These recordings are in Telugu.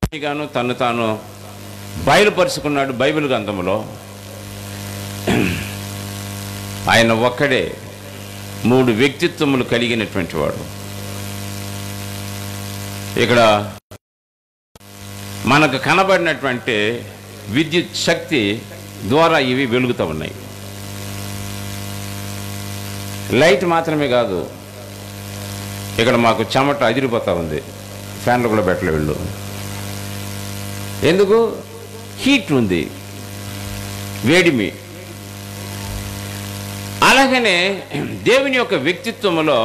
గాను తను తాను బయలుపరుచుకున్నాడు బైబిల్ గ్రంథములో ఆయన ఒక్కడే మూడు వ్యక్తిత్వములు కలిగినటువంటి వాడు ఇక్కడ మనకు కనబడినటువంటి విద్యుత్ శక్తి ద్వారా ఇవి వెలుగుతూ ఉన్నాయి లైట్ మాత్రమే కాదు ఇక్కడ మాకు చెమట అదిరిపోతూ ఉంది ఫ్యాన్లు కూడా పెట్టలే వీళ్ళు ఎందుకు హీట్ ఉంది వేడిమి అలాగనే దేవుని యొక్క వ్యక్తిత్వములో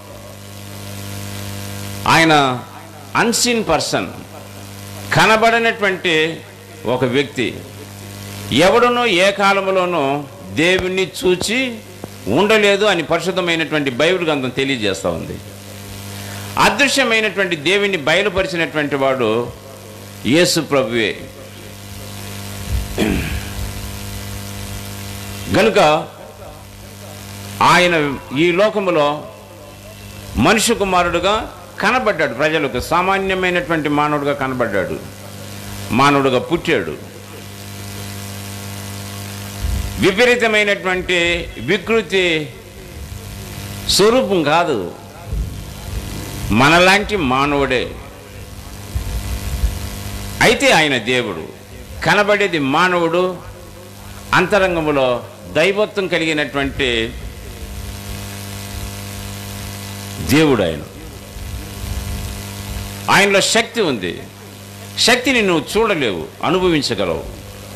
ఆయన అన్సీన్ పర్సన్ కనబడనటువంటి ఒక వ్యక్తి ఎవడునో ఏ కాలంలోనూ దేవుణ్ణి చూచి ఉండలేదు అని పరిశుద్ధమైనటువంటి బైబిల్ గ్రంథం తెలియజేస్తూ ఉంది అదృశ్యమైనటువంటి దేవుని బయలుపరిచినటువంటి వాడు యేసు ప్రభువే గనుక ఆయన ఈ లోకములో మనుష్య కుమారుడుగా కనబడ్డాడు ప్రజలకు సామాన్యమైనటువంటి మానవుడుగా కనబడ్డాడు మానవుడుగా పుట్టాడు విపరీతమైనటువంటి వికృతి స్వరూపం కాదు మనలాంటి మానవుడే అయితే ఆయన దేవుడు కనబడేది మానవుడు అంతరంగములో దైవత్వం కలిగినటువంటి దేవుడు ఆయన ఆయనలో శక్తి ఉంది శక్తిని నువ్వు చూడలేవు అనుభవించగలవు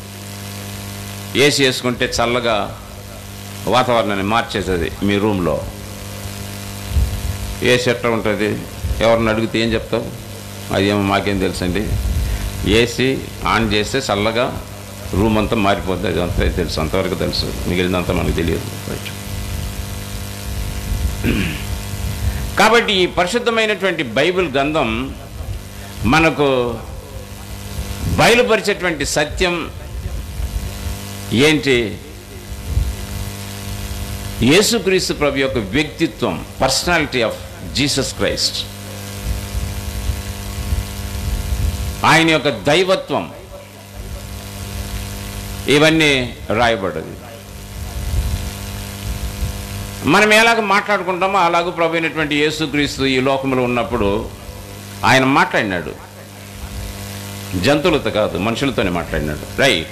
ఏసీ వేసుకుంటే చల్లగా వాతావరణాన్ని మార్చేస్తుంది మీ రూమ్లో ఏసీ ఎట్లా ఉంటుంది ఎవరిని అడిగితే ఏం చెప్తావు అదేమో మాకేం తెలుసండి ఏసీ ఆన్ చేస్తే చల్లగా రూమ్ అంతా మారిపోద్ది అది అంతా తెలుసు అంతవరకు తెలుసు మిగిలినంత మనకు తెలియదు రైట్ కాబట్టి ఈ పరిశుద్ధమైనటువంటి బైబిల్ గ్రంథం మనకు బయలుపరిచేటువంటి సత్యం ఏంటి యేసుక్రీస్తు ప్రభు యొక్క వ్యక్తిత్వం పర్సనాలిటీ ఆఫ్ జీసస్ క్రైస్ట్ ఆయన యొక్క దైవత్వం ఇవన్నీ రాయబడ్డది మనం ఎలాగ మాట్లాడుకుంటామో అలాగూ ప్రభు అయినటువంటి యేసుక్రీస్తు ఈ లోకంలో ఉన్నప్పుడు ఆయన మాట్లాడినాడు జంతువులతో కాదు మనుషులతోనే మాట్లాడినాడు రైట్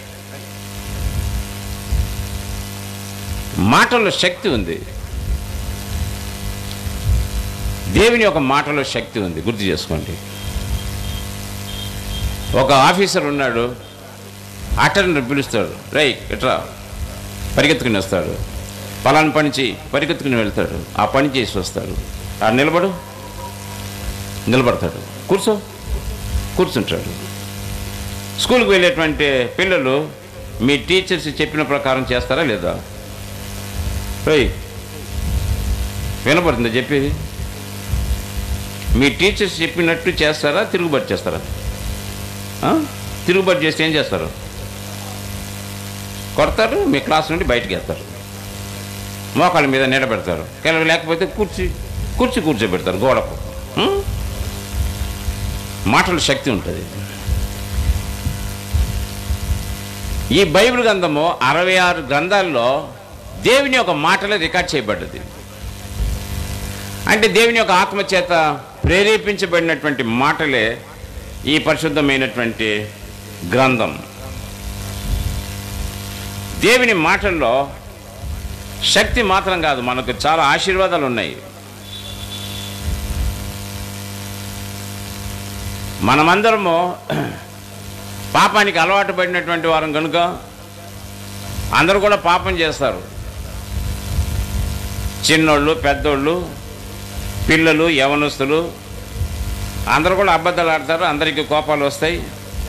మాటల్లో శక్తి ఉంది దేవుని యొక్క మాటలో శక్తి ఉంది గుర్తు చేసుకోండి ఒక ఆఫీసర్ ఉన్నాడు అటెండర్ పిలుస్తాడు రై ఇట్రా పరిగెత్తుకుని వస్తాడు పలానా పని చేయి పరిగెత్తుకుని వెళ్తాడు ఆ పని చేసి వస్తాడు ఆ నిలబడు నిలబడతాడు కూర్చో కూర్చుంటాడు స్కూల్కి వెళ్ళేటువంటి పిల్లలు మీ టీచర్స్ చెప్పిన ప్రకారం చేస్తారా లేదా రేయ్ వినపడుతుందా చెప్పేది మీ టీచర్స్ చెప్పినట్టు చేస్తారా తిరుగుబాటు చేస్తారా ఆ? తిరుగుబాటు చేస్తే ఏం చేస్తారు కొడతారు మీ క్లాస్ నుండి బయటికి వేస్తారు మోకాళ్ళ మీద నిలబెడతారు ಕೆಲವು లేకపోతే కూర్చి కూర్చి కూర్చోబెడతారు గోడకు ఉం? మాటల శక్తి ఉంటుంది ఈ బైబిల్ గ్రంథము అరవై ఆరు గ్రంథాల్లో దేవుని యొక్క మాటలే రికార్డ్ చేయబడ్డది అంటే దేవుని యొక్క ఆత్మ చేత ప్రేరేపించబడినటువంటి మాటలే ఈ పరిశుద్ధమైనటువంటి గ్రంథం దేవుని మాటల్లో శక్తి మాత్రం కాదు మనకు చాలా ఆశీర్వాదాలు ఉన్నాయి మనమందరము పాపానికి అలవాటు పడినటువంటి వారం కనుక అందరూ కూడా పాపం చేస్తారు చిన్నోళ్ళు పెద్దోళ్ళు పిల్లలు యవనస్తులు అందరూ కూడా అబద్ధాలు ఆడతారు అందరికీ కోపాలు వస్తాయి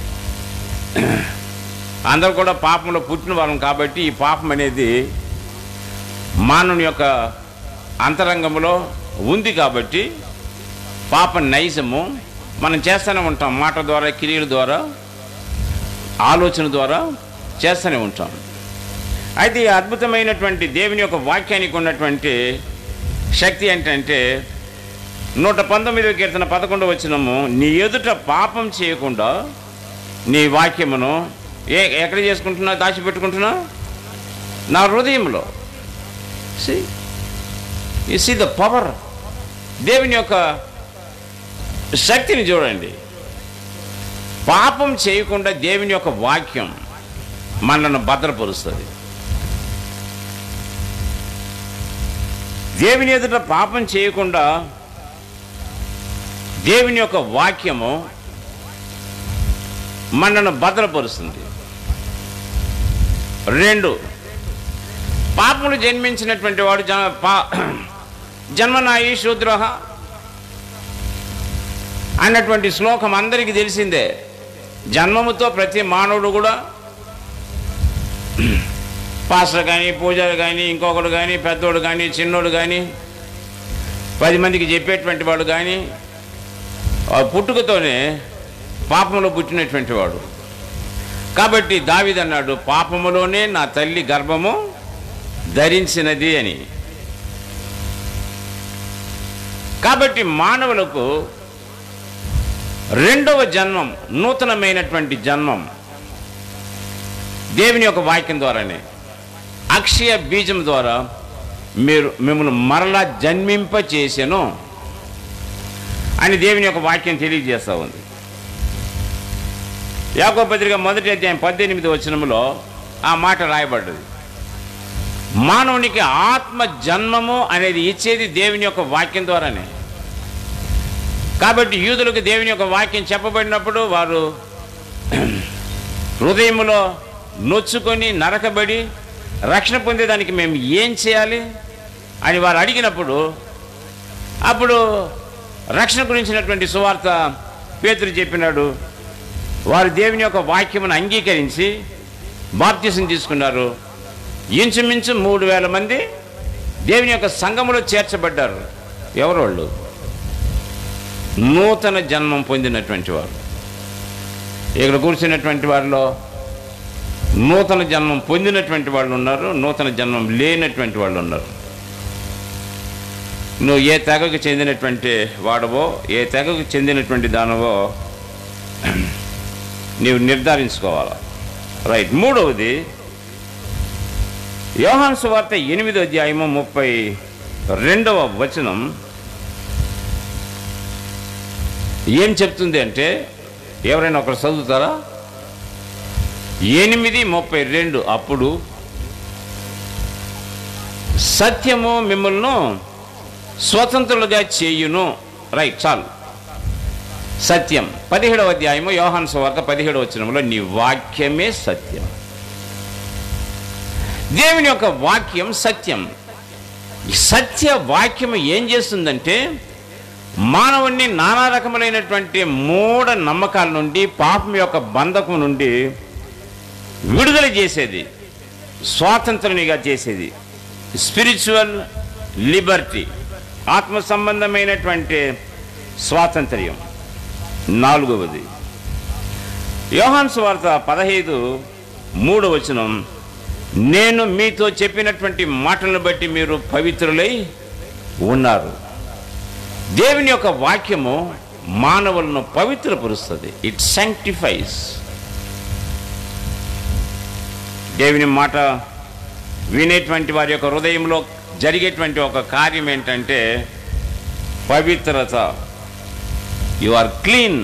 అందరూ కూడా పాపంలో పుట్టిన వాళ్ళం కాబట్టి ఈ పాపం అనేది మానవుని యొక్క అంతరంగంలో ఉంది కాబట్టి పాప నైజము మనం చేస్తూనే ఉంటాం మాట ద్వారా క్రియల ద్వారా ఆలోచన ద్వారా చేస్తూనే ఉంటాం అయితే ఈ అద్భుతమైనటువంటి దేవుని యొక్క వాక్యానికి ఉన్నటువంటి శక్తి ఏంటంటే నూట పంతొమ్మిదవ కీర్తన పదకొండు వచ్చినము నీ ఎదుట పాపం చేయకుండా నీ వాక్యమును ఏ ఎక్కడ చేసుకుంటున్నా దాచిపెట్టుకుంటున్నా నా హృదయంలో ఈ సి ద పవర్ దేవుని యొక్క శక్తిని చూడండి పాపం చేయకుండా దేవుని యొక్క వాక్యం మనల్ని భద్రపరుస్తుంది దేవుని ఎదుట పాపం చేయకుండా దేవుని యొక్క వాక్యము మనను భద్రపరుస్తుంది రెండు పాపములు జన్మించినటువంటి వాడు జన పా జన్మనాయి శూద్రోహ అన్నటువంటి శ్లోకం అందరికీ తెలిసిందే జన్మముతో ప్రతి మానవుడు కూడా పాస్టర్ కానీ పూజలు కానీ ఇంకొకడు కానీ పెద్దోడు కానీ చిన్నోడు కానీ పది మందికి చెప్పేటువంటి వాడు కానీ ఆ పుట్టుకతోనే పాపంలో పుట్టినటువంటి వాడు కాబట్టి దావిదన్నాడు పాపములోనే నా తల్లి గర్భము ధరించినది అని కాబట్టి మానవులకు రెండవ జన్మం నూతనమైనటువంటి జన్మం దేవుని యొక్క వాక్యం ద్వారానే అక్షయ బీజం ద్వారా మీరు మిమ్మల్ని మరలా జన్మింప చేసెను అని దేవుని యొక్క వాక్యం తెలియజేస్తూ ఉంది యాకో పత్రిక మొదటి అధ్యాయం పద్దెనిమిది వచనములో ఆ మాట రాయబడ్డది మానవునికి ఆత్మ జన్మము అనేది ఇచ్చేది దేవుని యొక్క వాక్యం ద్వారానే కాబట్టి యూదులకు దేవుని యొక్క వాక్యం చెప్పబడినప్పుడు వారు హృదయములో నొచ్చుకొని నరకబడి రక్షణ పొందేదానికి మేము ఏం చేయాలి అని వారు అడిగినప్పుడు అప్పుడు రక్షణ గురించినటువంటి సువార్త పేతురు చెప్పినాడు వారు దేవుని యొక్క వాక్యమును అంగీకరించి బాప్తిసం తీసుకున్నారు ఇంచుమించు మూడు వేల మంది దేవుని యొక్క సంఘములో చేర్చబడ్డారు ఎవరు వాళ్ళు నూతన జన్మం పొందినటువంటి వారు ఇక్కడ కూర్చున్నటువంటి వారిలో నూతన జన్మం పొందినటువంటి వాళ్ళు ఉన్నారు నూతన జన్మం లేనటువంటి వాళ్ళు ఉన్నారు నువ్వు ఏ తెగకు చెందినటువంటి వాడవో ఏ తెగకు చెందినటువంటి దానవో నీవు నిర్ధారించుకోవాలి రైట్ మూడవది యోహాన్ సువార్త ఎనిమిదో అధ్యాయము ముప్పై రెండవ వచనం ఏం చెప్తుంది అంటే ఎవరైనా ఒకరు చదువుతారా ఎనిమిది ముప్పై రెండు అప్పుడు సత్యము మిమ్మల్ని స్వతంత్రులుగా చేయును రైట్ చాలు సత్యం పదిహేడవ అధ్యాయము యోహాన్ సువార్త పదిహేడవ వచనంలో నీ వాక్యమే సత్యం దేవుని యొక్క వాక్యం సత్యం ఈ సత్య వాక్యం ఏం చేస్తుందంటే మానవుణ్ణి నానా రకములైనటువంటి మూఢ నమ్మకాల నుండి పాపం యొక్క బంధకం నుండి విడుదల చేసేది స్వాతంత్రునిగా చేసేది స్పిరిచువల్ లిబర్టీ ఆత్మ సంబంధమైనటువంటి స్వాతంత్ర్యం నాలుగవది యోహాన్ సువార్త పదహైదు మూడు వచనం నేను మీతో చెప్పినటువంటి మాటలను బట్టి మీరు పవిత్రులై ఉన్నారు దేవుని యొక్క వాక్యము మానవులను పవిత్రపరుస్తుంది ఇట్ శాంక్టిఫైస్ దేవుని మాట వినేటువంటి వారి యొక్క హృదయంలో జరిగేటువంటి ఒక కార్యం ఏంటంటే పవిత్రత యు ఆర్ క్లీన్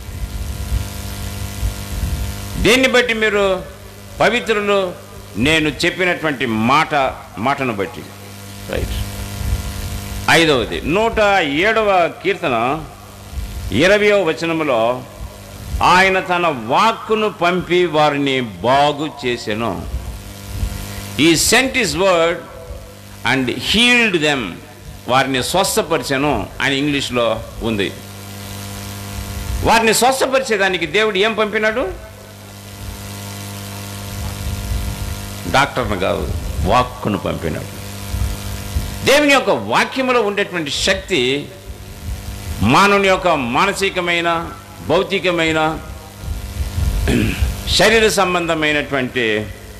దేన్ని బట్టి మీరు పవిత్రులు నేను చెప్పినటువంటి మాట మాటను బట్టి రైట్ ఐదవది నూట ఏడవ కీర్తన ఇరవయో వచనములో ఆయన తన వాక్కును పంపి వారిని బాగు చేసెను he sent his word and healed them వారిని స్వస్థపరిచెను అని ఇంగ్లీష్లో ఉంది వారిని స్వస్థపరిచేదానికి దేవుడు ఏం పంపినాడు డాక్టర్ను కాదు వాక్కును పంపినాడు దేవుని యొక్క వాక్యములో ఉండేటువంటి శక్తి మానవుని యొక్క మానసికమైన భౌతికమైన శరీర సంబంధమైనటువంటి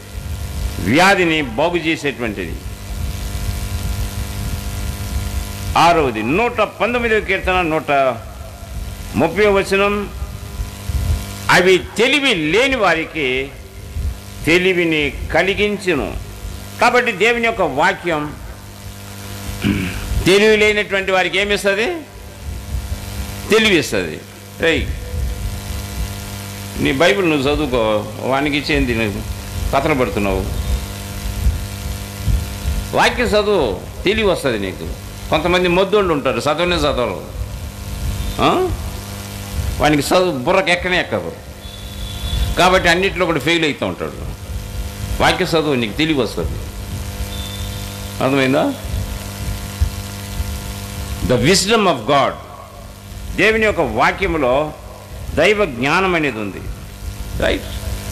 వ్యాధిని బాగు చేసేటువంటిది ఆరవది నూట పంతొమ్మిదవ కీర్తన నూట ముప్పై వచనం అవి తెలివి లేని వారికి తెలివిని కలిగించును కాబట్టి దేవుని యొక్క వాక్యం తెలివి లేనటువంటి వారికి ఏమిస్తుంది తెలివి ఇస్తుంది రేయ్ నీ బైబిల్ నువ్వు చదువుకో వానికి ఇచ్చేంది నువ్వు కథలు పడుతున్నావు వాక్యం చదువు తెలివి వస్తుంది నీకు కొంతమంది మొద్దోళ్ళు ఉంటారు చదవనే చదవరు ఆ? వానికి చదువు బుర్రకు ఎక్కనే ఎక్కదు కాబట్టి అన్నింటిలో కూడా ఫెయిల్ అవుతూ ఉంటాడు వాక్య చదువు నీకు తెలివి వస్తుంది అర్థమైందా ద విజ్డమ్ ఆఫ్ గాడ్ దేవుని యొక్క వాక్యములో దైవ జ్ఞానం అనేది ఉంది రైట్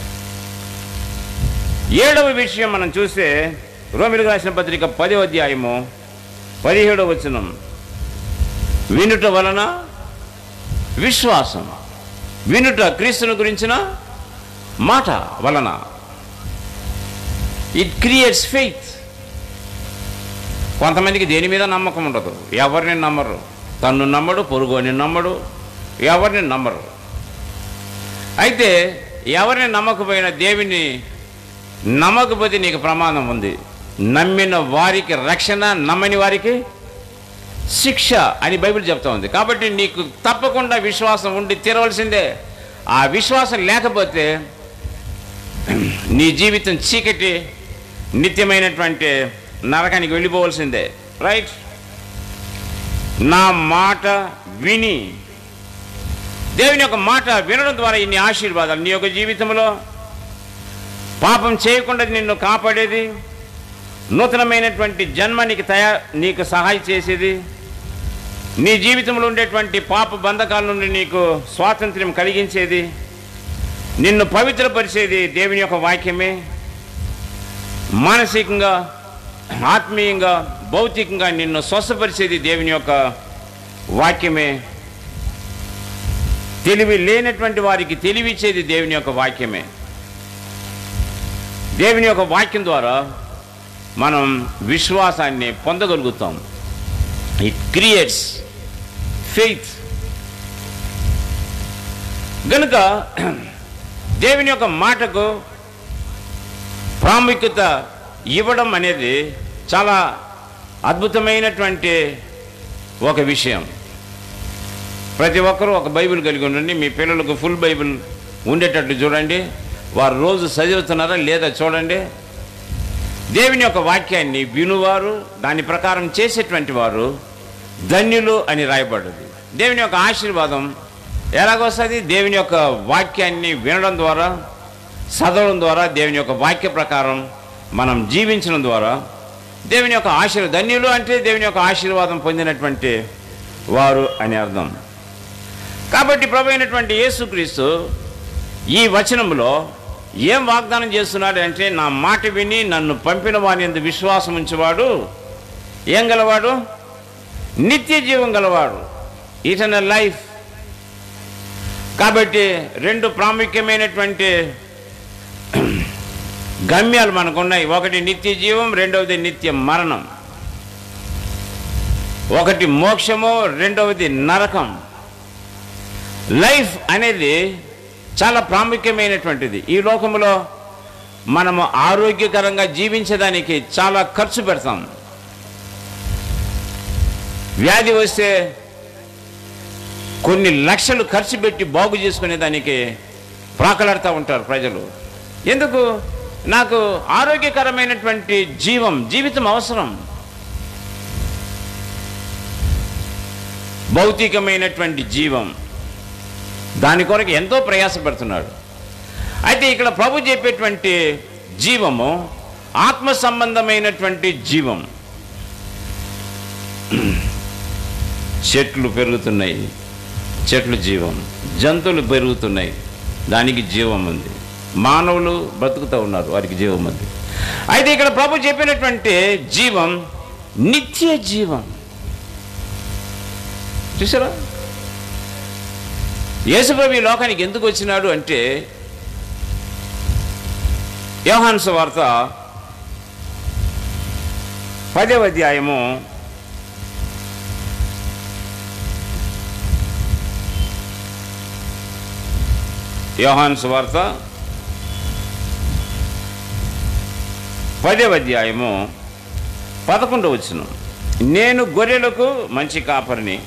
ఏడవ విషయం మనం చూస్తే రోమిలకు రాసిన పత్రిక పదో అధ్యాయము పదిహేడవ వచనం వినుట వలన విశ్వాసం వినుట క్రీస్తును గురించిన మాట వలన ఇట్ క్రియేట్స్ ఫెయిత్ కొంతమందికి దేని మీద నమ్మకం ఉండదు ఎవరిని నమ్మరు తన్ను నమ్మడు పొరుగుని నమ్మడు ఎవరిని నమ్మరు అయితే ఎవరిని నమ్మకపోయినా దేవుని నమ్మకపోతే నీకు ప్రమాదం ఉంది నమ్మిన వారికి రక్షణ నమ్మని వారికి శిక్ష అని బైబిల్ చెప్తా ఉంది కాబట్టి నీకు తప్పకుండా విశ్వాసం ఉండి తీరవలసిందే ఆ విశ్వాసం లేకపోతే నీ జీవితం చీకటి నిత్యమైనటువంటి నరకానికి వెళ్ళిపోవలసిందే రైట్ నా మాట విని దేవుని యొక్క మాట వినడం ద్వారా ఇన్ని ఆశీర్వాదాలు నీ యొక్క జీవితంలో పాపం చేయకుండా నిన్ను కాపాడేది నూతనమైనటువంటి జన్మ నీకు తయా నీకు సహాయం చేసేది నీ జీవితంలో ఉండేటువంటి పాప బంధకాల నుండి నీకు స్వాతంత్ర్యం కలిగించేది నిన్ను పవిత్రపరిచేది దేవుని యొక్క వాక్యమే మానసికంగా ఆత్మీయంగా భౌతికంగా నిన్ను స్వస్థపరిచేది దేవుని యొక్క వాక్యమే తెలివి లేనటువంటి వారికి తెలివిచ్చేది దేవుని యొక్క వాక్యమే దేవుని యొక్క వాక్యం ద్వారా మనం విశ్వాసాన్ని పొందగలుగుతాం ఇట్ క్రియేట్స్ ఫెయిత్ గనుక దేవుని యొక్క మాటకు ప్రాముఖ్యత ఇవ్వడం అనేది చాలా అద్భుతమైనటువంటి ఒక విషయం ప్రతి ఒక్కరూ ఒక బైబిల్ కలిగి ఉండండి మీ పిల్లలకు ఫుల్ బైబిల్ ఉండేటట్లు చూడండి వారు రోజు చదువుతున్నారా లేదా చూడండి దేవుని యొక్క వాక్యాన్ని వినువారు దాని ప్రకారం చేసేటువంటి వారు ధన్యులు అని రాయబడ్డది దేవుని యొక్క ఆశీర్వాదం ఎలాగొస్తుంది దేవుని యొక్క వాక్యాన్ని వినడం ద్వారా చదవడం ద్వారా దేవుని యొక్క వాక్య ప్రకారం మనం జీవించడం ద్వారా దేవుని యొక్క ఆశీర్వాదం ధన్యులు అంటే దేవుని యొక్క ఆశీర్వాదం పొందినటువంటి వారు అని అర్థం కాబట్టి ప్రభు అయినటువంటి యేసుక్రీస్తు ఈ వచనంలో ఏం వాగ్దానం చేస్తున్నాడు అంటే నా మాట విని నన్ను పంపిన వాని ఎందు విశ్వాసం ఉంచేవాడు ఏం గలవాడు నిత్య జీవం గలవాడు ఇటర్నల్ లైఫ్ కాబట్టి రెండు ప్రాముఖ్యమైనటువంటి గమ్యాలు మనకున్నాయి ఒకటి నిత్య జీవం రెండవది నిత్య మరణం ఒకటి మోక్షము రెండవది నరకం లైఫ్ అనేది చాలా ప్రాముఖ్యమైనటువంటిది ఈ లోకంలో మనము ఆరోగ్యకరంగా జీవించడానికి చాలా ఖర్చు పెడతాం వ్యాధి వస్తే కొన్ని లక్షలు ఖర్చు పెట్టి బాగు చేసుకునే దానికి ప్రాకలాడుతూ ఉంటారు ప్రజలు ఎందుకు నాకు ఆరోగ్యకరమైనటువంటి జీవం జీవితం అవసరం భౌతికమైనటువంటి జీవం దాని కొరకు ఎంతో ప్రయాసపడుతున్నాడు అయితే ఇక్కడ ప్రభు చెప్పేటువంటి జీవము ఆత్మ సంబంధమైనటువంటి జీవం చెట్లు పెరుగుతున్నాయి చెట్లు జీవం జంతువులు పెరుగుతున్నాయి దానికి జీవం ఉంది మానవులు బ్రతుకుతూ ఉన్నారు వారికి జీవం ఉంది అయితే ఇక్కడ ప్రభు చెప్పినటువంటి జీవం నిత్య జీవం చూసారా యేసుప్రభు ఈ లోకానికి ఎందుకు వచ్చినాడు అంటే యోహాన్స్ వార్త పదవ అధ్యాయము యోహాన్ సువార్త పదవ అధ్యాయము పదకొండవ వచ్చిన నేను గొర్రెలకు మంచి కాపరిని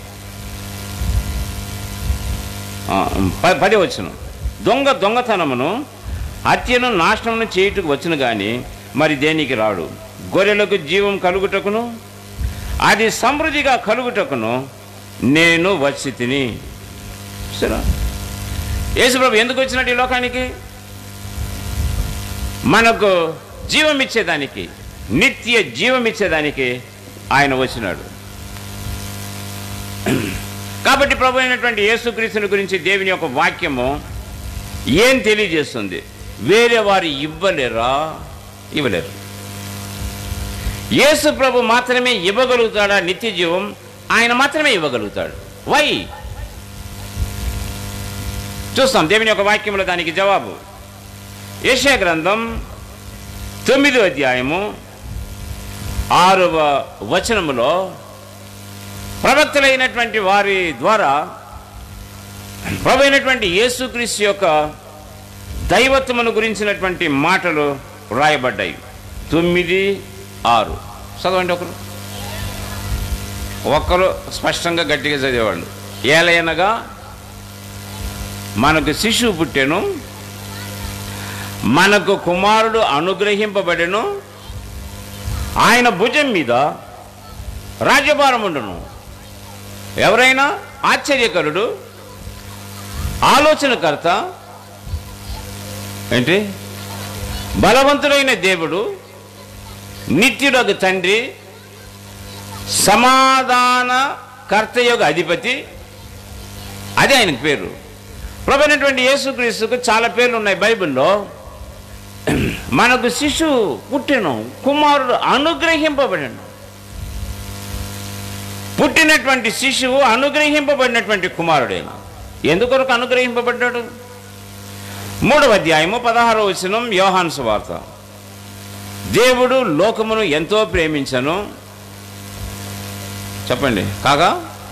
ఆ, ప- పది వచ్చును దొంగ దొంగతనమును హత్యను నాశనమును చేయుటకు వచ్చును గాని మరి దేనికి రాడు గొర్రెలకు జీవం కలుగుటకును అది సమృద్ధిగా కలుగుటకును నేను వచ్చి తిని సరే యేసుప్రభు ఎందుకు వచ్చినట్టు ఈ లోకానికి మనకు జీవం ఇచ్చేదానికి నిత్య జీవం ఇచ్చేదానికి ఆయన వచ్చినాడు కాబట్టి ప్రభు అయినటువంటి యేసుక్రీస్తుని గురించి దేవుని యొక్క వాక్యము ఏం తెలియజేస్తుంది వేరే వారు ఇవ్వలేరా ఇవ్వలేరు యేసు ప్రభు మాత్రమే ఇవ్వగలుగుతాడా నిత్య జీవం ఆయన మాత్రమే ఇవ్వగలుగుతాడు వై చూస్తాం దేవుని యొక్క వాక్యంలో దానికి జవాబు ఏషియా గ్రంథం తొమ్మిదో అధ్యాయము ఆరవ వచనములో ప్రవక్తలైనటువంటి వారి ద్వారా ప్రభు అయినటువంటి యేసుక్రీస్తు యొక్క దైవత్వమును గురించినటువంటి మాటలు రాయబడ్డాయి తొమ్మిది ఆరు చదవండి ఒకరు ఒక్కరు స్పష్టంగా గట్టిగా చదివేవాళ్ళు ఏలయనగా మనకు శిశువు పుట్టెను మనకు కుమారుడు అనుగ్రహింపబడెను ఆయన భుజం మీద రాజ్యభారం ఉండును ఎవరైనా ఆశ్చర్యకరుడు ఆలోచనకర్త ఏంటి బలవంతుడైన దేవుడు నిత్యుడకు తండ్రి సమాధాన కర్త యొక్క అధిపతి అదే ఆయనకు పేరు ప్రభుత్వటువంటి యేసుక్రీస్తుకు చాలా పేర్లు ఉన్నాయి బైబిల్లో మనకు శిశువు పుట్టెను కుమారుడు అనుగ్రహింపబడను పుట్టినటువంటి శిశువు అనుగ్రహింపబడినటువంటి కుమారుడైన ఎందుకొరకు అనుగ్రహింపబడ్డాడు మూడవ అధ్యాయము పదహారవ వచనం యోహాన్ సువార్త దేవుడు లోకమును ఎంతో ప్రేమించను చెప్పండి కాగా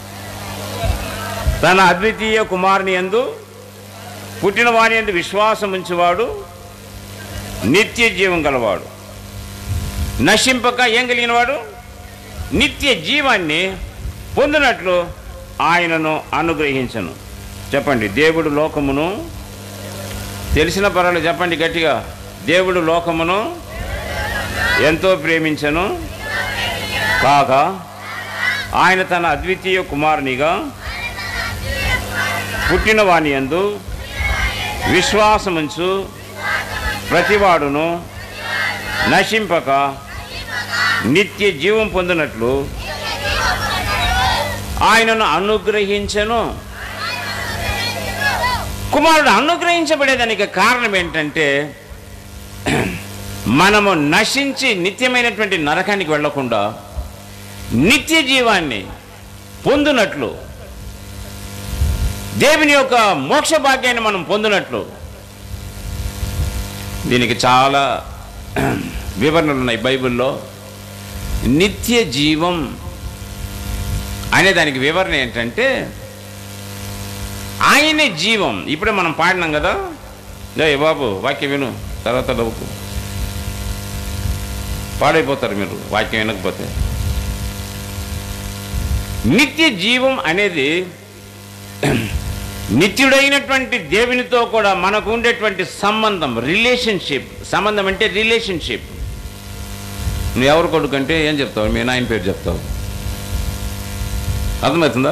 తన అద్వితీయ కుమారుని ఎందు పుట్టిన వారి ఎందు విశ్వాసం ఉంచేవాడు నిత్య జీవం గలవాడు నశింపక ఏం కలిగినవాడు నిత్య జీవాన్ని పొందినట్లు ఆయనను అనుగ్రహించను చెప్పండి దేవుడు లోకమును తెలిసిన పర్వాలేదు చెప్పండి గట్టిగా దేవుడు లోకమును ఎంతో ప్రేమించను కాక ఆయన తన అద్వితీయ కుమారునిగా పుట్టిన వాని యందు విశ్వాసముంచు ప్రతివాడును నశింపక నిత్య జీవం పొందినట్లు ఆయనను అనుగ్రహించను కుమారుడు అనుగ్రహించబడేదానికి కారణం ఏంటంటే మనము నశించి నిత్యమైనటువంటి నరకానికి వెళ్లకుండా నిత్య జీవాన్ని పొందినట్లు దేవుని యొక్క మోక్ష భాగ్యాన్ని మనం పొందినట్లు దీనికి చాలా వివరణలు ఉన్నాయి బైబిల్లో నిత్య జీవం అనే దానికి వివరణ ఏంటంటే ఆయనే జీవం ఇప్పుడే మనం పాడినాం కదా ఏ బాబు వాక్యం విను తర్వాత డబ్బుకు పాడైపోతారు మీరు వాక్యం వినకపోతే నిత్య జీవం అనేది నిత్యుడైనటువంటి దేవునితో కూడా మనకు ఉండేటువంటి సంబంధం రిలేషన్షిప్ సంబంధం అంటే రిలేషన్షిప్ నువ్వు ఎవరు కొడుకంటే ఏం చెప్తావు మీ నాయన పేరు చెప్తావు అర్థమవుతుందా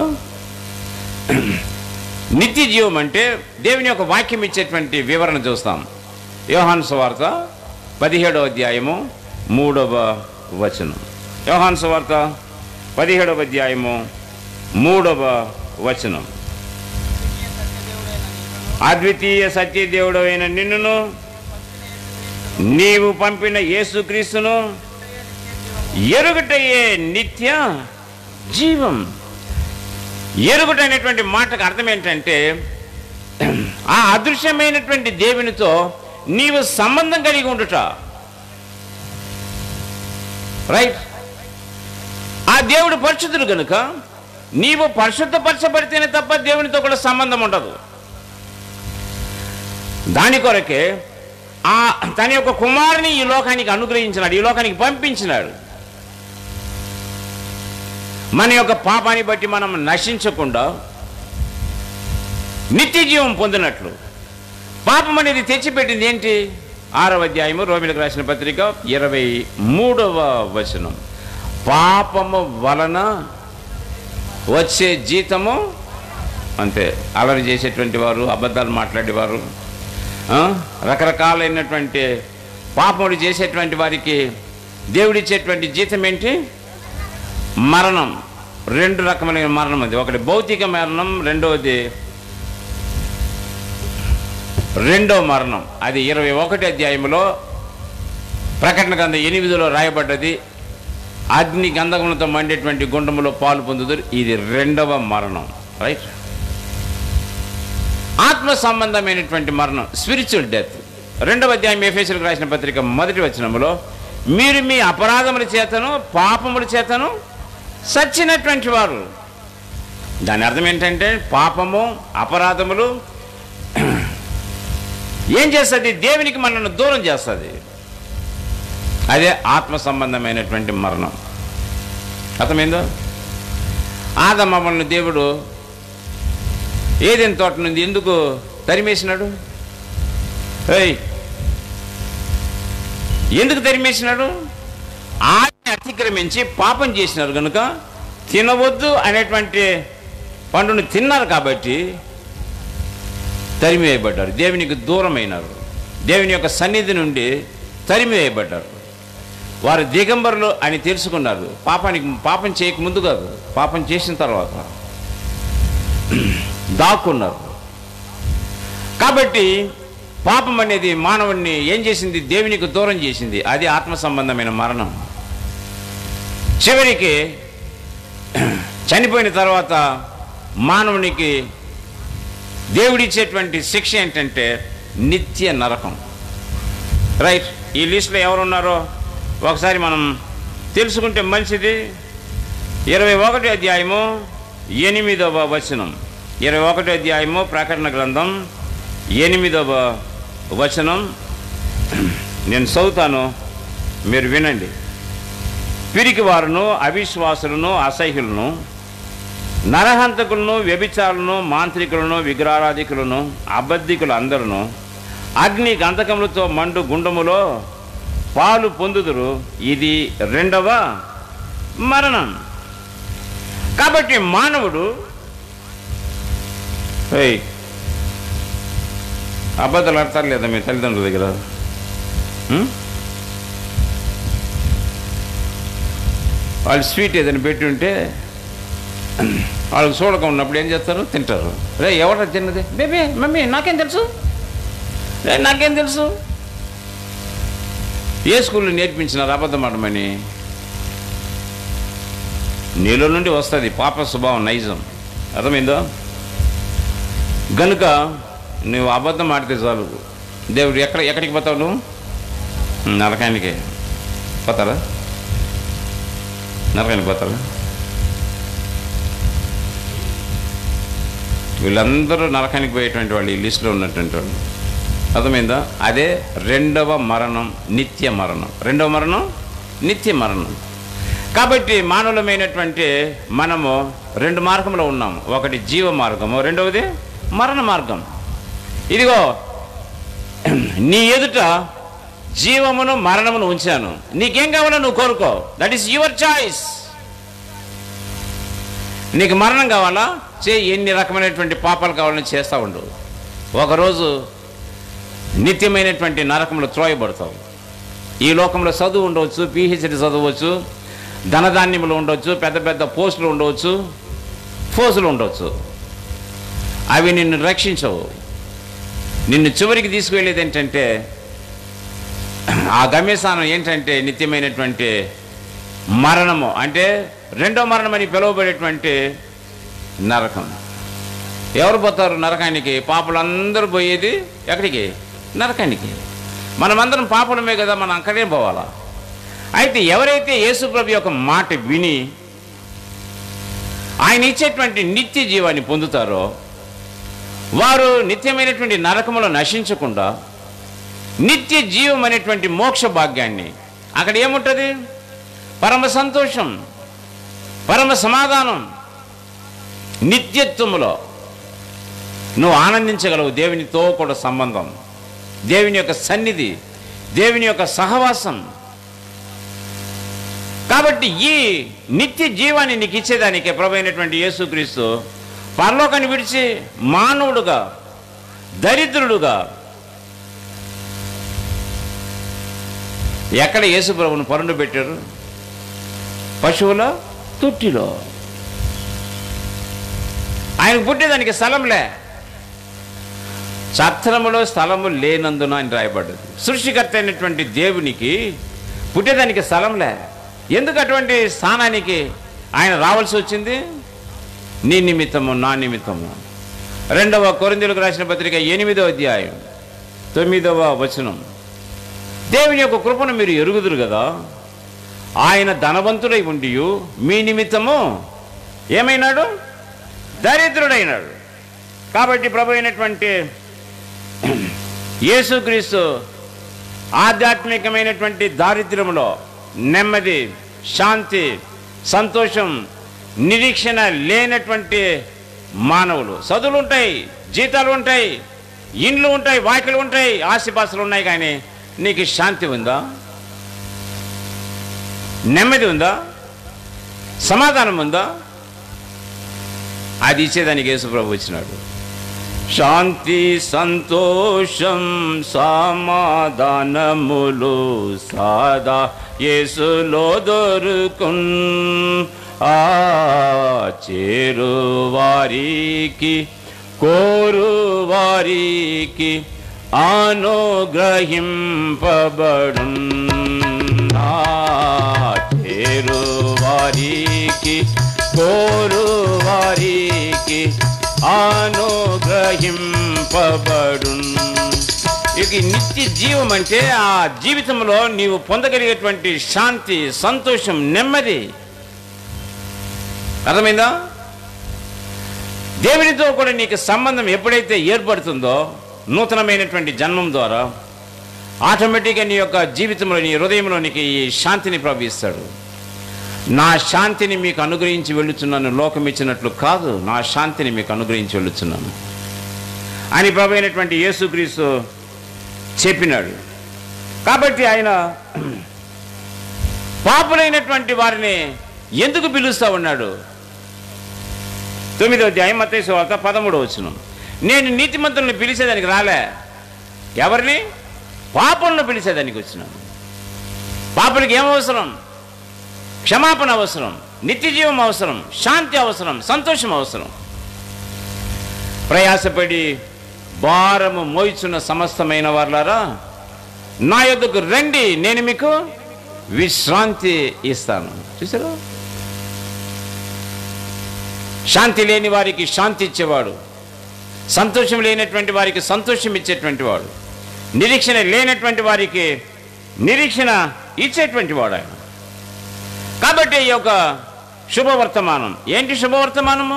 నిత్య జీవం అంటే దేవుని యొక్క వాక్యం ఇచ్చేటువంటి వివరణ చూస్తాం యోహాన్ సువార్త పదిహేడవ అధ్యాయము మూడవ వచనం యోహాన్ సువార్త పదిహేడవ అధ్యాయము మూడవ వచనం అద్వితీయ సత్యదేవుడైన నిన్నును నీవు పంపిన యేసుక్రీస్తును ఎరుగుటయే నిత్య జీవం ఎరుగుట అనేటువంటి మాటకు అర్థం ఏంటంటే ఆ అదృశ్యమైనటువంటి దేవునితో నీవు సంబంధం కలిగి ఉండుట రైట్ ఆ దేవుడు పరిశుద్ధుడు కనుక నీవు పరిశుద్ధపరచబడితేనే తప్ప దేవునితో కూడా సంబంధం ఉండదు దాని కొరకే ఆ తన యొక్క కుమారుని ఈ లోకానికి అనుగ్రహించినాడు ఈ లోకానికి పంపించినాడు మన యొక్క పాపాన్ని బట్టి మనం నశించకుండా నిత్య జీవం పొందినట్లు పాపం అనేది తెచ్చిపెట్టింది ఏంటి ఆరవ అధ్యాయము రోమిలకు రాసిన పత్రిక ఇరవై మూడవ వచనం పాపము వలన వచ్చే జీతము అంతే అలరి చేసేటువంటి వారు అబద్ధాలు మాట్లాడేవారు ఆ, రకరకాలైనటువంటి పాపములు చేసేటువంటి వారికి దేవుడిచ్చేటువంటి జీతం ఏంటి మరణం రెండు రకమైన మరణం అది ఒకటి భౌతిక మరణం రెండవది రెండో మరణం అది ఇరవై ఒకటి అధ్యాయంలో ప్రకటన గంధ ఎనిమిదిలో రాయబడ్డది అగ్ని గంధకములతో మండేటువంటి గుండములో పాలు పొందుదురు ఇది రెండవ మరణం రైట్ ఆత్మ సంబంధమైనటువంటి మరణం స్పిరిచువల్ డెత్ రెండవ అధ్యాయం ఎఫేసులకు రాసిన పత్రిక మొదటి వచనములో మీరు మీ అపరాధముల చేతను పాపముల చేతను సచ్చినటువంటి వారు దాని అర్థం ఏంటంటే పాపము అపరాధములు ఏం చేస్తుంది దేవునికి మనల్ని దూరం చేస్తుంది అదే ఆత్మ సంబంధమైనటువంటి మరణం అర్థమైందో ఆదమ్మమ్మల్ని దేవుడు ఏదైనా తోట నుండి ఎందుకు తరిమేసినాడు ఏయ్ ఎందుకు తరిమేసినాడు ఆయన అతిక్రమించి పాపం చేసినారు కనుక తినవద్దు అనేటువంటి పండును తిన్నారు కాబట్టి తరిమివేయబడ్డారు దేవునికి దూరమైనారు దేవుని యొక్క సన్నిధి నుండి తరిమివేయబడ్డారు వారు దిగంబరులు అని తెలుసుకున్నారు పాపానికి పాపం చేయక ముందు కాదు పాపం చేసిన తర్వాత దాక్కున్నారు కాబట్టి పాపం అనేది మానవుణ్ణి ఏం చేసింది దేవునికి దూరం చేసింది అది ఆత్మ సంబంధమైన మరణం చివరికి చనిపోయిన తర్వాత మానవునికి దేవుడిచ్చేటువంటి శిక్ష ఏంటంటే నిత్య నరకం రైట్ ఈ లిస్టులో ఎవరున్నారో ఒకసారి మనం తెలుసుకుంటే మంచిది ఇరవై ఒకటి అధ్యాయము ఎనిమిదవ వచనం ఇరవై ఒకటి అధ్యాయము ప్రకటన గ్రంథం ఎనిమిదవ వచనం నేను చదువుతాను మీరు వినండి పిరికి వారును అవిశ్వాసులను అసహ్యులను నరహంతకులను వ్యభిచారులను మాంత్రికులను విగ్రహారాధికులను అబద్ధికులు అందరును అగ్ని గంధకములతో మండు గుండములో పాలు పొందుదురు ఇది రెండవ మరణం కాబట్టి మానవుడు ఏయ్, అబద్ధాలు ఆడతారు లేదా మీ తల్లిదండ్రుల దగ్గర ఉం? వాళ్ళు స్వీట్ ఏదైనా పెట్టి ఉంటే వాళ్ళకి చూడక ఉన్నప్పుడు ఏం చేస్తారు తింటారు రే ఎవరు తిన్నది బేబీ మమ్మీ నాకేం తెలుసు రే నాకేం తెలుసు ఏ స్కూల్లో నేర్పించినారు అబద్ధం ఆడమని నీలో నుండి వస్తుంది పాప స్వభావం నైజం అర్థమైందో గనుక నువ్వు అబద్ధం ఆడితే చాలు దేవుడు ఎక్కడ ఎక్కడికి పోతావు నువ్వు నరకానికి పోతారా నరకానికి పోతారా వీళ్ళందరూ నరకానికి పోయేటువంటి వాళ్ళు ఈ లిస్టులో ఉన్నటువంటి వాళ్ళు అర్థమైందా అదే రెండవ మరణం నిత్య మరణం రెండవ మరణం నిత్య మరణం కాబట్టి మానవులమైనటువంటి మనము రెండు మార్గంలో ఉన్నాము ఒకటి జీవ మార్గము రెండవది మరణ మార్గం ఇదిగో నీ ఎదుట జీవమును మరణమును ఉంచాను నీకేం కావాలో నువ్వు కోరుకో దట్ ఈస్ యువర్ చాయిస్ నీకు మరణం కావాలా చే ఎన్ని రకమైనటువంటి పాపాలు కావాలని చేస్తూ ఉండు ఒకరోజు నిత్యమైనటువంటి నరకంలో త్రోయబడతావు ఈ లోకంలో చదువు ఉండవచ్చు పిహెచ్డి చదవచ్చు ధనధాన్యములు ఉండవచ్చు పెద్ద పెద్ద పోస్టులు ఉండవచ్చు ఫోజులు ఉండవచ్చు అవి నిన్ను రక్షించవు నిన్ను చివరికి తీసుకువెళ్ళేది ఏంటంటే ఆ గమ్యస్థానం ఏంటంటే నిత్యమైనటువంటి మరణము అంటే రెండో మరణం అని పిలువబడేటువంటి నరకం ఎవరు పోతారు నరకానికి పాపులందరూ పోయేది ఎక్కడికి నరకానికి మనమందరం పాపులమే కదా మనం అక్కడే పోవాలా అయితే ఎవరైతే యేసుప్రభు యొక్క మాట విని ఆయన ఇచ్చేటువంటి నిత్య జీవాన్ని పొందుతారో వారు నిత్యమైనటువంటి నరకములో నశించకుండా నిత్య జీవం అనేటువంటి మోక్ష భాగ్యాన్ని అక్కడ ఏముంటుంది పరమ సంతోషం పరమ సమాధానం నిత్యత్వములో నువ్వు ఆనందించగలవు దేవునితో కూడా సంబంధం దేవుని యొక్క సన్నిధి దేవుని యొక్క సహవాసం కాబట్టి ఈ నిత్య జీవాన్ని నీకు ఇచ్చేదానికి ప్రభైనటువంటి యేసుక్రీస్తు పరలోకాన్ని విడిచి మానవుడుగా దరిద్రుడుగా ఎక్కడ యేసు ప్రభువును పరుండు పెట్టారు పశువుల తొట్టిలో ఆయన పుట్టేదానికి స్థలంలే సత్రములో స్థలము లేనందున అని రాయబడ్డది సృష్టికర్త అయినటువంటి దేవునికి పుట్టేదానికి స్థలంలే ఎందుకు అటువంటి స్థానానికి ఆయన రావాల్సి వచ్చింది నీ నిమిత్తము నా నిమిత్తము రెండవ కొరిందులకు రాసిన పత్రిక ఎనిమిదవ అధ్యాయం తొమ్మిదవ వచనం దేవుని యొక్క కృపను మీరు ఎరుగుదురు కదా ఆయన ధనవంతుడై ఉండి మీ నిమిత్తము ఏమైనాడు దరిద్రుడైనాడు కాబట్టి ప్రభు అయినటువంటి యేసుక్రీస్తు ఆధ్యాత్మికమైనటువంటి దారిద్ర్యంలో నెమ్మది శాంతి సంతోషం నిరీక్షణ లేనటువంటి మానవులు చదువులు ఉంటాయి జీతాలు ఉంటాయి ఇండ్లు ఉంటాయి వాకిలు ఉంటాయి ఆస్తిపాస్తులు ఉన్నాయి కానీ నీకు శాంతి ఉందా నెమ్మది ఉందా సమాధానం ఉందా అది ఇచ్చేదానికి యేసుప్రభు వచ్చినాడు శాంతి సంతోషం సమాధానములు సాదా యేసులో దొరుకున్ ఆ చేరు వారికి కోరు వారికి అనుగ్రహింపబడు చేరు వారికి కోరు వారికి అనుగ్రహింపబడు ఇక ఈ నిత్య జీవం అంటే ఆ జీవితంలో నీవు పొందగలిగేటువంటి శాంతి సంతోషం నెమ్మది అర్థమైందా దేవునితో కూడా నీకు సంబంధం ఎప్పుడైతే ఏర్పడుతుందో నూతనమైనటువంటి జన్మం ద్వారా ఆటోమేటిక్గా నీ యొక్క జీవితంలో నీ హృదయంలో నీకు ఈ శాంతిని ప్రవహిస్తాడు నా శాంతిని మీకు అనుగ్రహించి వెళ్ళుచున్నాను లోకం ఇచ్చినట్లు కాదు నా శాంతిని మీకు అనుగ్రహించి వెళ్ళుచున్నాను అని ప్రభు అయినటువంటి యేసుక్రీస్తు చెప్పినాడు కాబట్టి ఆయన పాపులైనటువంటి వారిని ఎందుకు పిలుస్తా ఉన్నాడు తొమ్మిదో అధ్యాయం మత్తయి వార్త పదమూడవ వచ్చును నేను నీతిమంతులను పిలిచేదానికి రాలే ఎవరిని పాపులను పిలిచేదానికి వచ్చినాను పాపులకి ఏం అవసరం క్షమాపణ అవసరం నిత్య జీవం అవసరం శాంతి అవసరం సంతోషం అవసరం ప్రయాసపడి భారము మోయిచున్న సమస్తమైన వాళ్ళారా నా యొద్దకు రండి నేను మీకు విశ్రాంతి ఇస్తాను చూసారా శాంతి లేని వారికి శాంతి ఇచ్చేవాడు సంతోషం లేనటువంటి వారికి సంతోషం ఇచ్చేటువంటి వాడు నిరీక్షణ లేనటువంటి వారికి నిరీక్షణ ఇచ్చేటువంటి వాడు ఆయన కాబట్టి ఈ యొక్క శుభవర్తమానం ఏంటి శుభవర్తమానము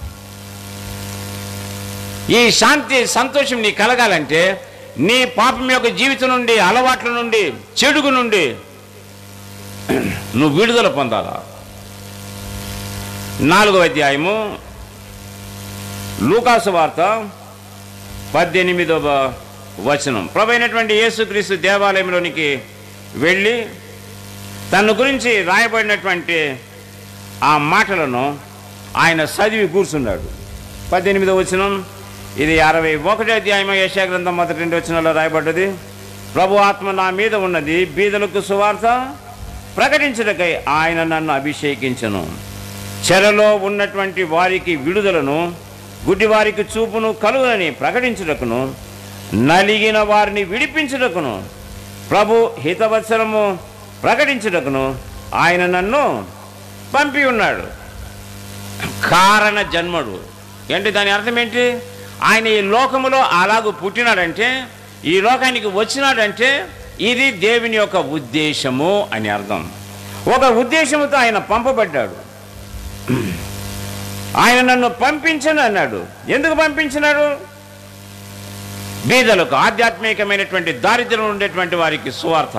ఈ శాంతి సంతోషం నీ కలగాలంటే నీ పాపం యొక్క జీవితం నుండి అలవాట్ల నుండి చెడుగు నుండి నువ్వు విడుదల పొందాలా నాలుగో అధ్యాయము లూకాసు వార్త పద్దెనిమిదవ వచనం ప్రభైనటువంటి యేసుక్రీస్తు దేవాలయంలోనికి వెళ్ళి తన గురించి రాయబడినటువంటి ఆ మాటలను ఆయన చదివి కూర్చున్నాడు పద్దెనిమిదవ వచనం ఇది అరవై ఒకటి అధ్యాయం యశా గ్రంథం మొదటి రెండు వచనంలో రాయబడ్డది ప్రభు ఆత్మ నా మీద ఉన్నది బీదలకు సువార్త ప్రకటించటకై ఆయన నన్ను అభిషేకించను చెరలో ఉన్నటువంటి వారికి విడుదలను గుడ్డి వారికి చూపును కలుగునని ప్రకటించుటకును నలిగిన వారిని విడిపించుటకును ప్రభు హితవత్సరము ప్రకటించుటకును ఆయన నన్ను పంపి ఉన్నాడు కారణ జన్మడు ఏంటి దాని అర్థం ఏంటి ఆయన ఈ లోకములో అలాగూ పుట్టినాడంటే ఈ లోకానికి వచ్చినాడంటే ఇది దేవుని యొక్క ఉద్దేశము అని అర్థం ఒక ఉద్దేశముతో ఆయన పంపబడ్డాడు ఆయన నన్ను పంపించను అన్నాడు ఎందుకు పంపించినాడు బీదలకు ఆధ్యాత్మికమైనటువంటి దారిద్ర్యం ఉండేటువంటి వారికి సువార్త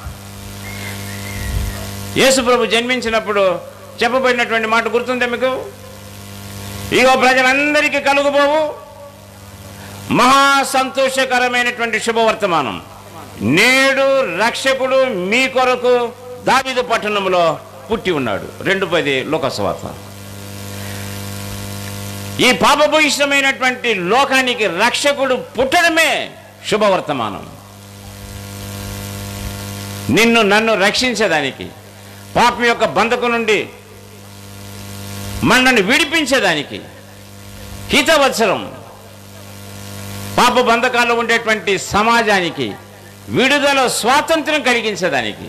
యేసుప్రభు జన్మించినప్పుడు చెప్పబడినటువంటి మాట గుర్తుందా మీకు ఇగో ప్రజలందరికీ కలుగుబోవు మహా సంతోషకరమైనటువంటి శుభవర్తమానం నేడు రక్షకుడు మీ కొరకు దావిదు పట్టణంలో పుట్టి ఉన్నాడు రెండు పది లోకస్వార్త ఈ పాపభూయిష్టమైనటువంటి లోకానికి రక్షకుడు పుట్టడమే శుభవర్తమానం నిన్ను నన్ను రక్షించేదానికి పాపం యొక్క బంధకు నుండి మనల్ని విడిపించేదానికి హితవత్సరం పాప బంధకాల్లో ఉండేటువంటి సమాజానికి విడుదల స్వాతంత్రం కలిగించేదానికి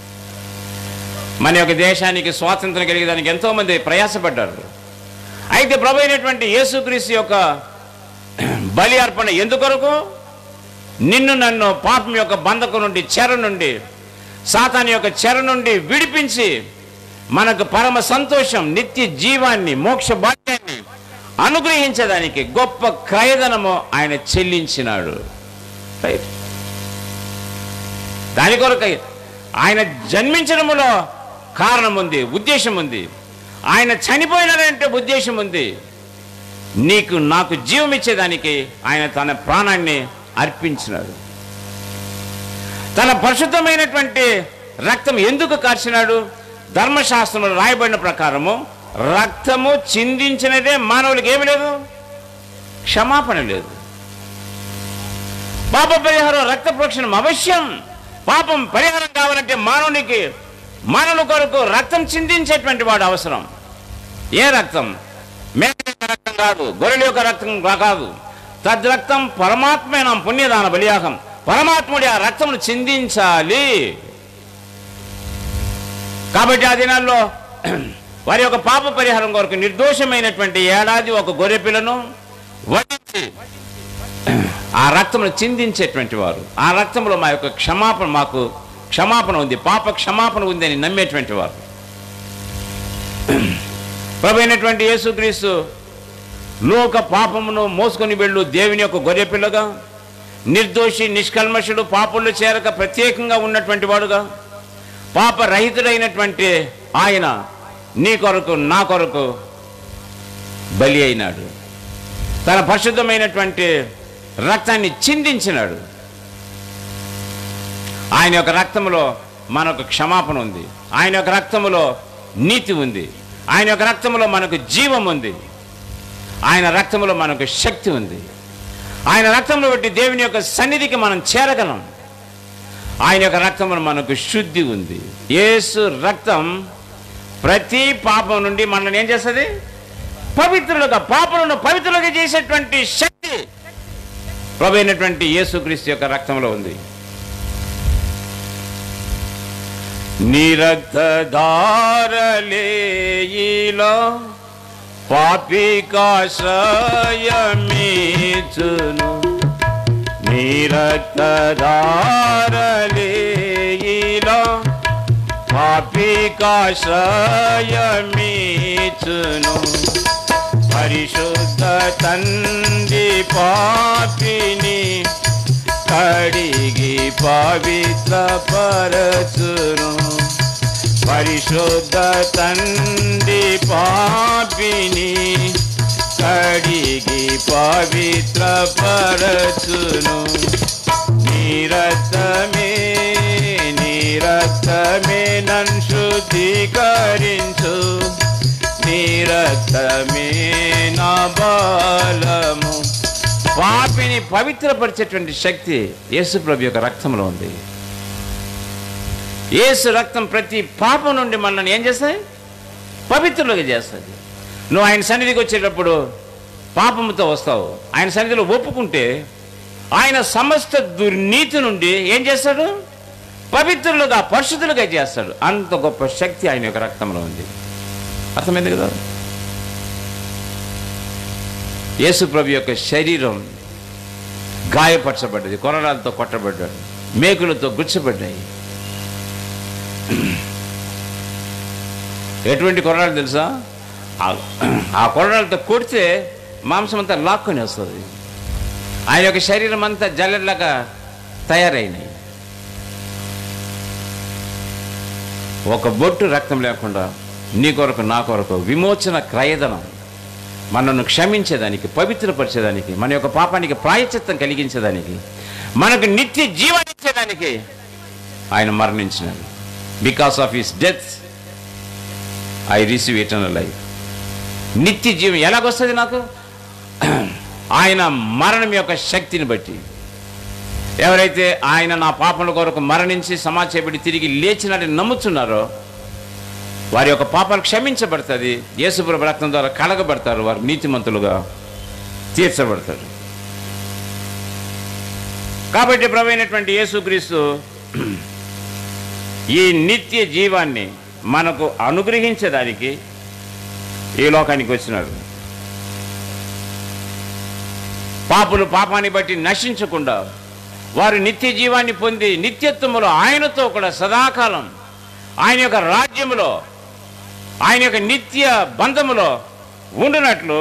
మన యొక్క దేశానికి స్వాతంత్రం కలిగేదానికి ఎంతోమంది ప్రయాసపడ్డారు అయితే ప్రభు అయినటువంటి యేసుక్రీస్తు యొక్క బలి అర్పణ ఎందుకొరకు నిన్ను నన్ను పాపం యొక్క బంధకు నుండి చెర నుండి సాతాన్ యొక్క చెర నుండి విడిపించి మనకు పరమ సంతోషం నిత్య జీవాన్ని మోక్ష భాగ్యాన్ని అనుగ్రహించడానికి గొప్ప క్రయధనము ఆయన చెల్లించినాడు రైట్ దాని కొరకై ఆయన జన్మించడములో కారణం ఉంది ఉద్దేశం ఉంది ఆయన చనిపోయినాడంటే ఉద్దేశం ఉంది నీకు నాకు జీవం ఇచ్చేదానికి ఆయన తన ప్రాణాన్ని అర్పించినాడు తన పరిశుద్ధమైనటువంటి రక్తం ఎందుకు కార్చినాడు ధర్మశాస్త్రంలో రాయబడిన ప్రకారము రక్తము చిందించినదే మానవులకి ఏమి లేదు క్షమాపణ లేదు పాప పరిహారం రక్త ప్రోక్షణం అవశ్యం పాపం పరిహారం కావాలంటే మానవునికి మానవుల కొరకు రక్తం చిందించేటువంటి వాడు అవసరం ఏ రక్తం మేక యొక్క రక్తం కాదు గొర్రెల యొక్క రక్తం కా- కాదు తద్రక్తం పరమాత్మైన పుణ్యదాన బలియాగం పరమాత్ముడి ఆ రక్తమును చిందించాలి కాబట్టి ఆ దినాల్లో వారి యొక్క పాప పరిహారం కొరకు నిర్దోషమైనటువంటి ఏడాది ఒక గొర్రె పిల్లను వధించి ఆ రక్తమును చిందించేటువంటి వారు ఆ రక్తంలో మా యొక్క క్షమాపణ మాకు క్షమాపణ ఉంది పాప క్షమాపణ ఉంది అని నమ్మేటువంటి వారు ప్రభు అయినటువంటి యేసుక్రీస్తు లోక పాపమును మోసుకొని వెళ్ళు దేవుని యొక్క గొర్రె పిల్లగా నిర్దోషి నిష్కల్మషుడు పాపంలో చేరక ప్రత్యేకంగా ఉన్నటువంటి వాడుగా పాపరహితుడైనటువంటి ఆయన నీ కొరకు నా కొరకు బలి అయినాడు తన పరిశుద్ధమైనటువంటి రక్తాన్ని చిందించినాడు ఆయన యొక్క రక్తములో మనకు క్షమాపణ ఉంది ఆయన యొక్క రక్తములో నీతి ఉంది ఆయన యొక్క రక్తములో మనకు జీవం ఉంది ఆయన రక్తములో మనకు శక్తి ఉంది ఆయన రక్తంలో బట్టి దేవుని యొక్క సన్నిధికి మనం చేరగలం ఆయన యొక్క రక్తములో మనకు శుద్ధి ఉంది యేసు రక్తం ప్రతి పాపం నుండి మనల్ని ఏం చేస్తుంది పవిత్రులుగా పాపలను పవిత్రులుగా చేసేటువంటి శక్తి ప్రభు అయినటువంటి యేసుక్రీస్తు యొక్క రక్తంలో ఉంది నిరక్తధారలేయిలో పాపికాశ్రయమీచును నిరక్తధారలేయిలో పాపికాశ్రయమీచును పరిశుద్ధ తండ్రి పాపిని కడిగి పవిత్ర పరచును పరిశుద్ధ తండ్రి పాపిని కడిగి పవిత్ర పరచును నీరతమే నీరతమే నన్ను శుద్ధీకరించు నీరతమే నా బలము పాపిని పవిత్రపరిచేటువంటి శక్తి యేసు ప్రభు యొక్క రక్తంలో ఉంది యేసు రక్తం ప్రతి పాపం నుండి మనల్ని ఏం చేస్తాయి పవిత్రులుగా చేస్తుంది నువ్వు ఆయన సన్నిధికి వచ్చేటప్పుడు పాపముతో వస్తావు ఆయన సన్నిధిలో ఒప్పుకుంటే ఆయన సమస్త దుర్నీతి నుండి ఏం చేస్తాడు పవిత్రులుగా పరిశుద్ధులుగా చేస్తాడు అంత గొప్ప శక్తి ఆయన యొక్క రక్తంలో ఉంది అర్థమైంది కదా యేసు ప్రభు యొక్క శరీరం గాయపరచబడ్డది కొరడాలతో కొట్టబడ్డాడు మేకులతో గుచ్చబడ్డాయి ఎటువంటి కొరడాలు తెలుసా ఆ- ఆ కొరడాలతో కొడితే మాంసం అంతా లాక్కొని వస్తుంది ఆయన యొక్క శరీరం అంతా జల్లెడలాగా తయారైనాయి ఒక బొట్టు రక్తం లేకుండా నీ కొరకు నా కొరకు విమోచన క్రయదనం మనను క్షమించేదానికి పవిత్రపరిచేదానికి మన యొక్క పాపానికి ప్రాయచిత్తం కలిగించేదానికి మనకు నిత్య జీవాన్ని ఇచ్చేదానికి ఆయన మరణించినాడు because of his death I receive eternal life నిత్య జీవం ఎలాగొస్తుంది నాకు ఆయన మరణం యొక్క శక్తిని బట్టి ఎవరైతే ఆయన నా పాపల కొరకు మరణించి సమాచేపడి తిరిగి లేచినట్టు నమ్ముతున్నారో వారి యొక్క పాపాలు క్షమించబడుతుంది యేసుప్రభు రక్తం ద్వారా కడగబడతారు వారు నీతిమంతులుగా తీర్చబడతారు కాబట్టి ప్రభు అయినటువంటి యేసుక్రీస్తు ఈ నిత్య జీవాన్ని మనకు అనుగ్రహించడానికి ఈ లోకానికి వచ్చినాడు పాపులు పాపాన్ని బట్టి నశించకుండా వారు నిత్య జీవాన్ని పొంది నిత్యత్వములో ఆయనతో కూడా సదాకాలం ఆయన యొక్క రాజ్యములో ఆయన యొక్క నిత్య బంధములో ఉండునట్లు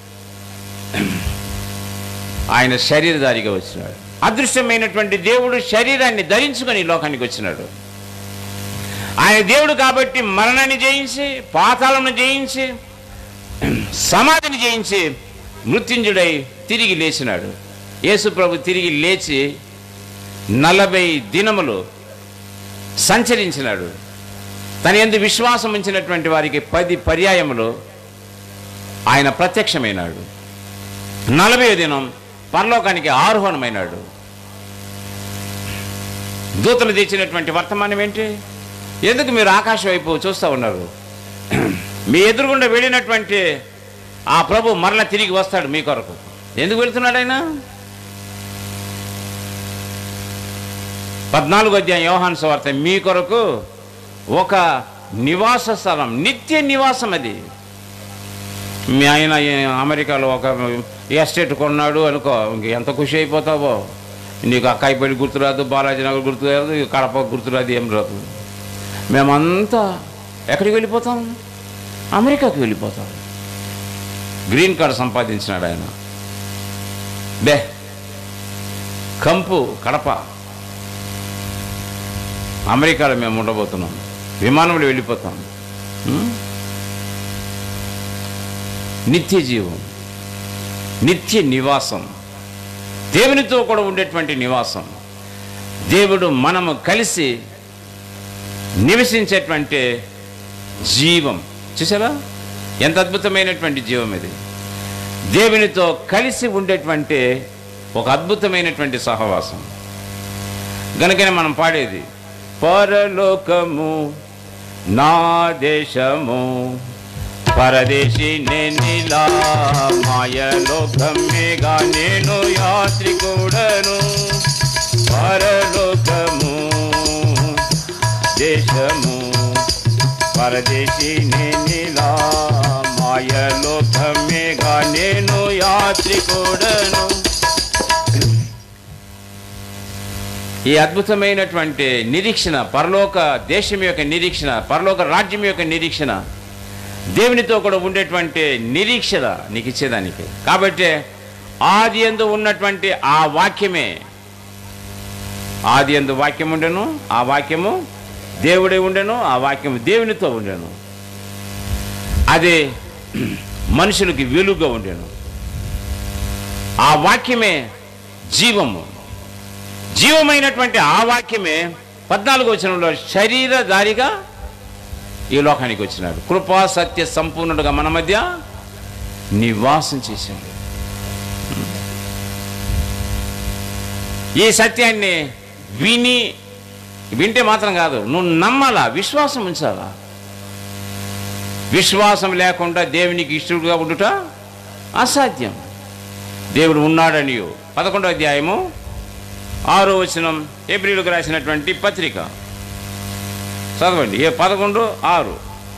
ఆయన శరీరధారిగా వచ్చినాడు అదృశ్యమైనటువంటి దేవుడు శరీరాన్ని ధరించుకొని ఈ లోకానికి వచ్చినాడు ఆయన దేవుడు కాబట్టి మరణాన్ని జయించి పాతాళమును జయించి సమాధిని జయించి మృత్యుంజుడై తిరిగి లేచినాడు యేసు ప్రభు తిరిగి లేచి నలభై దినములు సంచరించినాడు తన ఎందు విశ్వాసం ఉంచినటువంటి వారికి పది పర్యాయములు ఆయన ప్రత్యక్షమైనాడు నలభై దినం పరలోకానికి ఆరోహణమైనాడు దూతలు తెచ్చినటువంటి వర్తమానం ఏంటి ఎందుకు మీరు ఆకాశం వైపు చూస్తూ ఉన్నారు మీ ఎదురుగుండా వెళ్ళినటువంటి ఆ ప్రభు మరల తిరిగి వస్తాడు మీ కొరకు ఎందుకు వెళ్తున్నాడు ఆయన పద్నాలుగు అధ్యాయం యోహాన్ వార్త మీ కొరకు ఒక నివాస స్థలం నిత్య నివాసం అది మీ ఆయన ఈ అమెరికాలో ఒక ఎస్టేట్ కొన్నాడు అనుకో ఇంక ఎంత ఖుషి అయిపోతావో నీకు అక్కాయిపల్లి గుర్తురాదు బాలాజీ నగర్ గుర్తురాదు ఇక కడప గుర్తురాదు ఏం రాదు మేమంతా ఎక్కడికి వెళ్ళిపోతాం అమెరికాకి వెళ్ళిపోతాం గ్రీన్ కార్డు సంపాదించినాడు ఆయన బే కంపు కడప అమెరికాలో మేము ఉండబోతున్నాం విమానంలో వెళ్ళిపోతాం ఉం? నిత్య జీవం నిత్య నివాసం దేవునితో కూడా ఉండేటువంటి నివాసం దేవుడు మనము కలిసి నివసించేటువంటి జీవం చూసారా ఎంత అద్భుతమైనటువంటి జీవం ఇది దేవునితో కలిసి ఉండేటువంటి ఒక అద్భుతమైనటువంటి సహవాసం గనుకనే మనం పాడేది పరలోకము నా దేశము పరదేశి నేనిలా మాయలోకమేగా నేను యాత్రికుడను పరలోకము దేశము పరదేశి నేనిలా మాయలోకమేగా నేను యాత్రికుడను ఈ అద్భుతమైనటువంటి నిరీక్షణ పరలోక దేశం యొక్క నిరీక్షణ పరలోక రాజ్యం యొక్క నిరీక్షణ దేవునితో కూడా ఉండేటువంటి నిరీక్షణ నీకు ఇచ్చేదానికి కాబట్టి ఆది ఎందు ఉన్నటువంటి ఆ వాక్యమే ఆది ఎందు వాక్యం ఉండెను ఆ వాక్యము దేవుడే ఉండెను ఆ వాక్యము దేవునితో ఉండెను అది మనుషులకి వెలుగుగా ఉండెను ఆ వాక్యమే జీవము జీవమైనటువంటి ఆ వాక్యమే పద్నాలుగు వచనంలో శరీరధారిగా ఈ లోకానికి వచ్చినాడు కృపా సత్య సంపూర్ణుడుగా మన మధ్య నివాసం చేశాడు ఈ సత్యాన్ని విని వింటే మాత్రం కాదు నువ్వు నమ్మాలా విశ్వాసం ఉంచాలా విశ్వాసం లేకుండా దేవునికి ఇష్టడుగా ఉండుట అసాధ్యం దేవుడు ఉన్నాడని పదకొండో అధ్యాయము ఆరో వచనం ఏప్రిల్కి రాసినటువంటి పత్రిక చదవండి ఏ పదకొండు ఆరు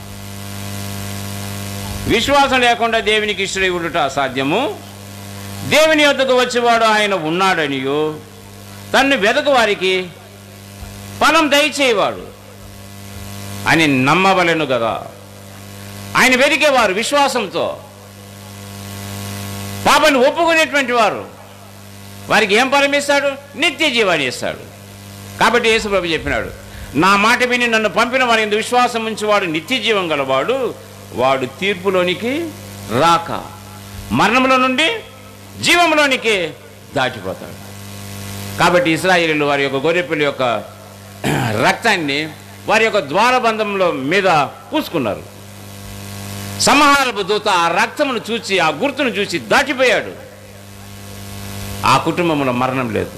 విశ్వాసం లేకుండా దేవునికి ఇష్టడై ఉండుట అసాధ్యము దేవుని యొద్దకు వచ్చేవాడు ఆయన ఉన్నాడనియో తన్ను వెదకు వారికి ఫలం దయచేవాడు అని నమ్మవలెను కదా ఆయన వెదికేవారు విశ్వాసంతో పాపని ఒప్పుకునేటువంటి వారు వారికి ఏం ఫలం ఇస్తాడు నిత్య జీవాన్ని ఇస్తాడు కాబట్టి యేసుప్రభు చెప్పినాడు నా మాట విని నన్ను పంపిన వారి యందు విశ్వాసం ఉంచేవాడు నిత్య జీవం గలవాడు వాడు తీర్పులోనికి రాక మరణంలో నుండి జీవంలోనికి దాటిపోతాడు కాబట్టి ఇస్రాయేలీలు వారి యొక్క గొర్రెపిల్ల యొక్క రక్తాన్ని వారి యొక్క ద్వారబంధంలో మీద పూసుకున్నారు సంహారపు దూత ఆ రక్తమును చూసి ఆ గుర్తును చూసి దాటిపోయాడు ఆ కుటుంబంలో మరణం లేదు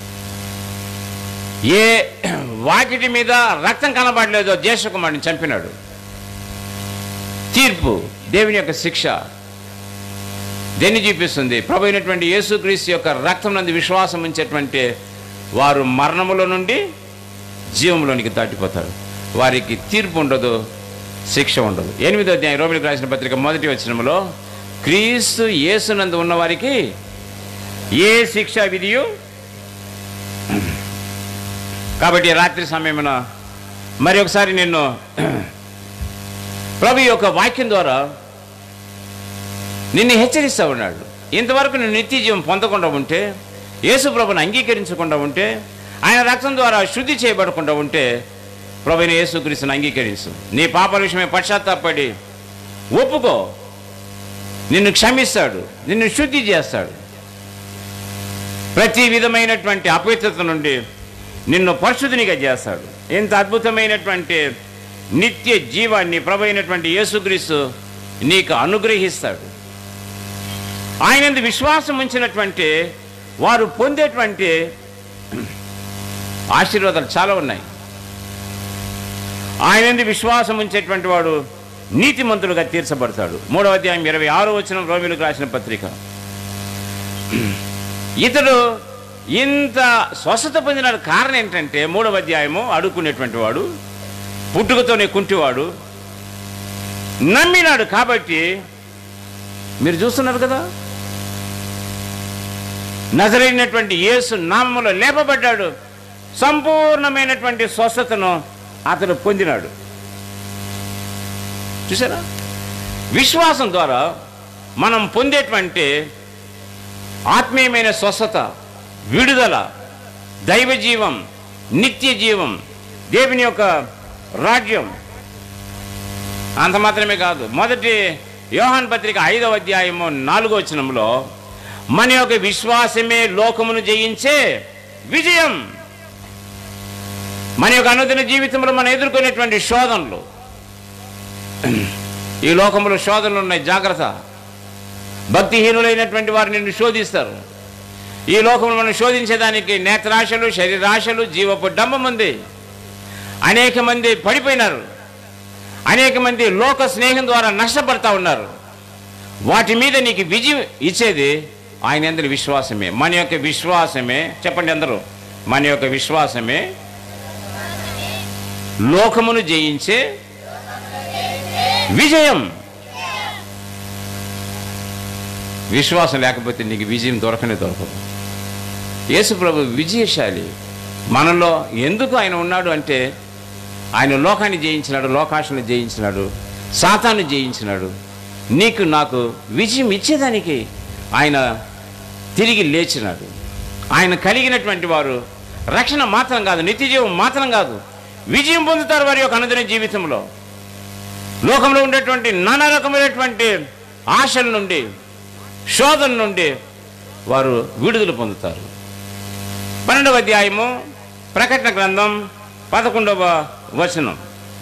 ఏ వాకిటి మీద రక్తం కనబడలేదో జ్యేష్ఠకుమారుని చంపినాడు తీర్పు దేవుని యొక్క శిక్ష దేన్ని చూపిస్తుంది ప్రభు అయినటువంటి యేసుక్రీస్తు యొక్క రక్తం నందు విశ్వాసం ఉంచేటువంటి వారు మరణములో నుండి జీవంలోనికి దాటిపోతారు వారికి తీర్పు ఉండదు శిక్ష ఉండదు ఎనిమిదో అధ్యాయం రోమిలకు రాసిన పత్రిక మొదటి వచనంలో క్రీస్తు యేసునందు ఉన్న వారికి ఏ శిక్ష విధియు కాబట్టి రాత్రి సమయమున మరి ఒకసారి నిన్ను ప్రభు యొక్క వాక్యం ద్వారా నిన్ను హెచ్చరిస్తూ ఉన్నాడు ఇంతవరకు నువ్వు నిత్య జీవం పొందకుండా ఉంటే యేసు ప్రభుని అంగీకరించకుండా ఉంటే ఆయన రక్తం ద్వారా శుద్ధి చేయబడకుండా ఉంటే ప్రభుని యేసుక్రీస్తుని అంగీకరించు నీ పాపల విషయమే పశ్చాత్తాపడి ఒప్పుకో నిన్ను క్షమిస్తాడు నిన్ను శుద్ధి చేస్తాడు ప్రతి విధమైనటువంటి అపవిత్రత నుండి నిన్ను పరిశుద్ధినిగా చేస్తాడు ఇంత అద్భుతమైనటువంటి నిత్య జీవాన్ని ప్రభు అయినటువంటి యేసుక్రీస్తు నీకు అనుగ్రహిస్తాడు ఆయన విశ్వాసం ఉంచినటువంటి వారు పొందేటువంటి ఆశీర్వాదాలు చాలా ఉన్నాయి ఆయన విశ్వాసం ఉంచేటువంటి వాడు నీతిమంతులుగా తీర్చబడతాడు మూడవ అధ్యాయం ఇరవై ఆరో వచ్చిన రోమిలకు రాసిన పత్రిక ఇతడు ఇంత స్వస్థత పొందిన కారణం ఏంటంటే మూడవ అధ్యాయము అడుక్కునేటువంటి వాడు పుట్టుకతోనే కుంటివాడు నమ్మినాడు కాబట్టి మీరు చూస్తున్నారు కదా నజరైనటువంటి యేసు నామములో లేపబడ్డాడు సంపూర్ణమైనటువంటి స్వస్థతను అతను పొందినాడు చూసారా విశ్వాసం ద్వారా మనం పొందేటువంటి ఆత్మీయమైన స్వస్థత విడుదల దైవ జీవం నిత్య జీవం దేవుని యొక్క రాజ్యం అంత మాత్రమే కాదు మొదటి యోహాన్ పత్రిక ఐదవ అధ్యాయము నాలుగో వచనంలో మన యొక్క విశ్వాసమే లోకమును జయించే విజయం మన యొక్క అనుదిన జీవితంలో మనం ఎదుర్కొనేటువంటి శోధనలు ఈ లోకంలో శోధనలు ఉన్నాయి జాగ్రత్త భక్తిహీనులైనటువంటి వారు నిన్ను శోధిస్తారు ఈ లోకంలో మనం శోధించేదానికి నేత్రాశలు శరీరాశలు జీవపు డంబం ఉంది అనేక మంది పడిపోయినారు అనేక మంది లోక స్నేహం ద్వారా నష్టపడతా ఉన్నారు వాటి మీద నీకు విజయం ఇచ్చేది ఆయన అందరి విశ్వాసమే మన యొక్క విశ్వాసమే చెప్పండి అందరూ మన యొక్క విశ్వాసమే లోకమును జయించే విజయం విశ్వాసం లేకపోతే నీకు విజయం దొరకనే దొరకదు యేసు ప్రభు విజయశాలి మనలో ఎందుకు ఆయన ఉన్నాడు అంటే ఆయన లోకాన్ని జయించినాడు లోకాశను జయించినాడు సాతాన్ని జయించినాడు నీకు నాకు విజయం ఇచ్చేదానికి ఆయన తిరిగి లేచినాడు ఆయన కలిగినటువంటి వారు రక్షణ మాత్రం కాదు నిత్యజీవం మాత్రం కాదు విజయం పొందుతారు వారి యొక్క అనుదిన జీవితంలో లోకంలో ఉండేటువంటి నానా రకమైనటువంటి ఆశల నుండి శోధన నుండి వారు విడుదల పొందుతారు పన్నెండవ అధ్యాయము ప్రకటన గ్రంథం పదకొండవ వచనం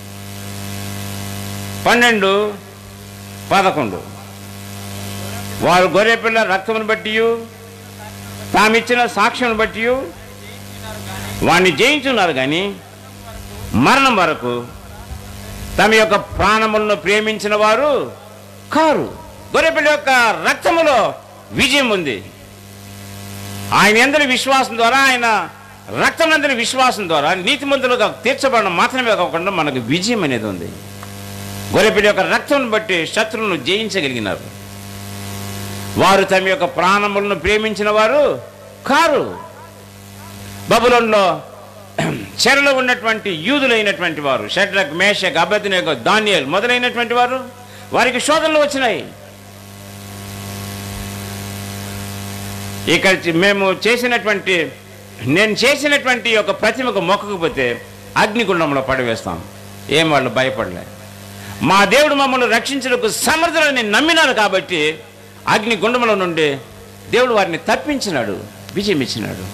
పన్నెండు పదకొండు వారు గొర్రెపిల్ల రక్తమును బట్టి తామిచ్చిన సాక్ష్యం బట్టి వాణ్ణి జయించున్నారు కానీ మరణం వరకు తమ యొక్క ప్రాణములను ప్రేమించిన వారు కారు గొర్రెపిల్ల యొక్క రక్తములో విజయం ఉంది ఆయన ఎందరి విశ్వాసం ద్వారా ఆయన రక్తమందరి విశ్వాసం ద్వారా నీతిమంతులుగా తీర్చబడడం మాత్రమే కాకుండా మనకు విజయం అనేది ఉంది గొర్రెపిల్ల యొక్క రక్తం బట్టి శత్రువును జయించగలిగినారు వారు తమ యొక్క ప్రాణములను ప్రేమించిన వారు కారు బబులంలో చెరలో ఉన్నటువంటి యూదులైనటువంటి వారు షడ్రక్ మేషక్ అబద్ధిన దానియల్ మొదలైనటువంటి వారు వారికి శోధనలు వచ్చినాయి ఇక్కడ చి- మేము చేసినటువంటి నేను చేసినటువంటి ఒక ప్రతిమకు మొక్కకపోతే అగ్నిగుండంలో పడవేస్తాం ఏం వాళ్ళు భయపడలే మా దేవుడు మమ్మల్ని రక్షించడానికి సమర్థులని నమ్మినారు కాబట్టి అగ్నిగుండంలో నుండి దేవుడు వారిని తప్పించినాడు విజయం ఇచ్చినాడు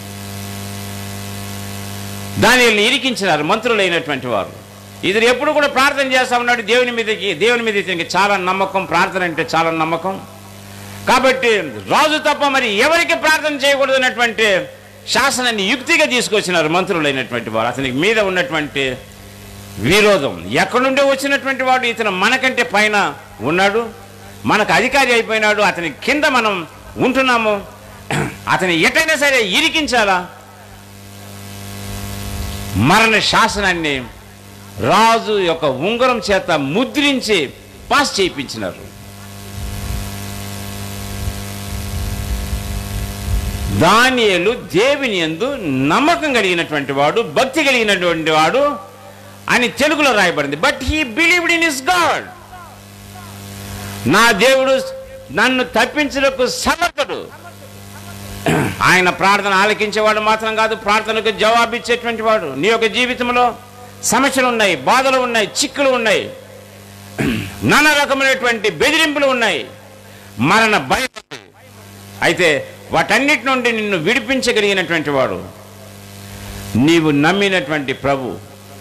దానిని ఇరికించినారు మంత్రులైనటువంటి వారు ఇది ఎప్పుడు కూడా ప్రార్థన చేస్తా ఉన్నాడు దేవుని మీదకి దేవుని మీద ఇతనికి చాలా నమ్మకం ప్రార్థన అంటే చాలా నమ్మకం కాబట్టి రాజు తప్ప మరి ఎవరికి ప్రార్థన చేయకూడదు అన్నటువంటి శాసనాన్ని యుక్తిగా తీసుకొచ్చినారు మంత్రులైనటువంటి వారు అతనికి మీద ఉన్నటువంటి విరోధం ఎక్కడి నుండి వచ్చినటువంటి వాడు ఇతను మనకంటే పైన ఉన్నాడు మనకు అధికారి అయిపోయినాడు అతని కింద మనం ఉంటున్నాము అతని ఎటైనా సరే ఇరికించాలా మరణ శాసనాన్ని రాజు యొక్క ఉంగరం చేత ముద్రించి పాస్ చేయించినారు దానియేలు దేవుని యందు నమ్మకం కలిగినటువంటి వాడు భక్తి కలిగినటువంటి వాడు అని తెలుగులో రాయబడింది but he believed in his God నా దేవుడు నన్ను తప్పించుటకు సమర్థుడు ఆయన ప్రార్థన ఆలకించేవాడు మాత్రం కాదు ప్రార్థనకు జవాబు ఇచ్చేటువంటి వాడు నీ యొక్క జీవితంలో సమస్యలు ఉన్నాయి బాధలు ఉన్నాయి చిక్కులు ఉన్నాయి నానా రకమైనటువంటి బెదిరింపులు ఉన్నాయి మరణ భయం ఉంది. అయితే వాటన్నిటి నుండి నిన్ను విడిపించగలిగినటువంటి వాడు నీవు నమ్మినటువంటి ప్రభు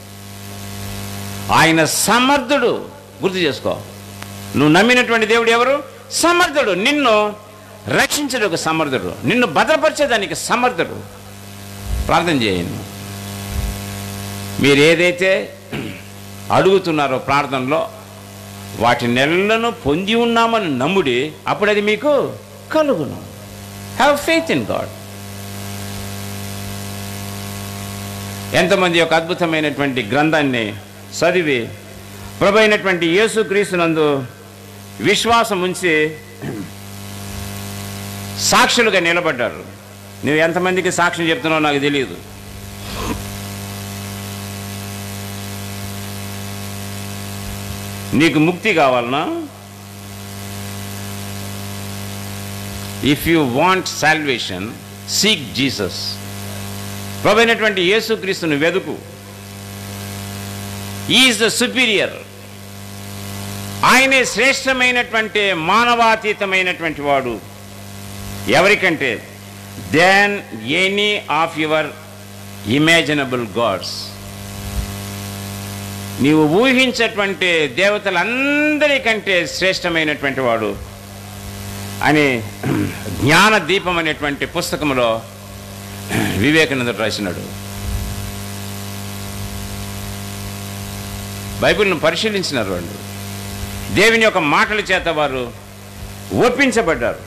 ఆయన సమర్థుడు గుర్తు చేసుకో నువ్వు నమ్మినటువంటి దేవుడు ఎవరు సమర్థుడు నిన్ను రక్షించడానికి సమర్థుడు నిన్ను భద్రపరిచేదానికి సమర్థుడు ప్రార్థన చేయండి మీరు ఏదైతే అడుగుతున్నారో ప్రార్థనలో వాటి నెలలను పొంది ఉన్నామని నమ్ముడి అప్పుడు అది మీకు కలుగును హ్యావ్ ఫెయిత్ ఇన్ గాడ్ ఎంతమంది యొక్క అద్భుతమైనటువంటి గ్రంథాన్ని చదివి ప్రభు అయినటువంటి యేసుక్రీస్తునందు విశ్వాసం ఉంచి సాక్షులుగా నిలబడ్డారు నువ్వు ఎంతమందికి సాక్ష్యం చెప్తున్నావు నాకు తెలియదు నీకు ముక్తి కావాలనా if you want salvation seek Jesus ప్రభు అయినటువంటి యేసుక్రీస్తుని వెదుకు ఈజ్ ద సుపీరియర్ ఆయనే శ్రేష్టమైనటువంటి మానవాతీతమైనటువంటి వాడు ఎవరికంటే then any of your imaginable gods నీవు ఊహించేటువంటి దేవతలందరికంటే శ్రేష్టమైనటువంటి వాడు అని జ్ఞాన దీపం అనేటువంటి పుస్తకంలో వివేకానందుడు రాసినాడు బైబిల్ను పరిశీలించినారు వాళ్ళు దేవుని యొక్క మాటల చేత వారు ఒప్పించబడ్డారు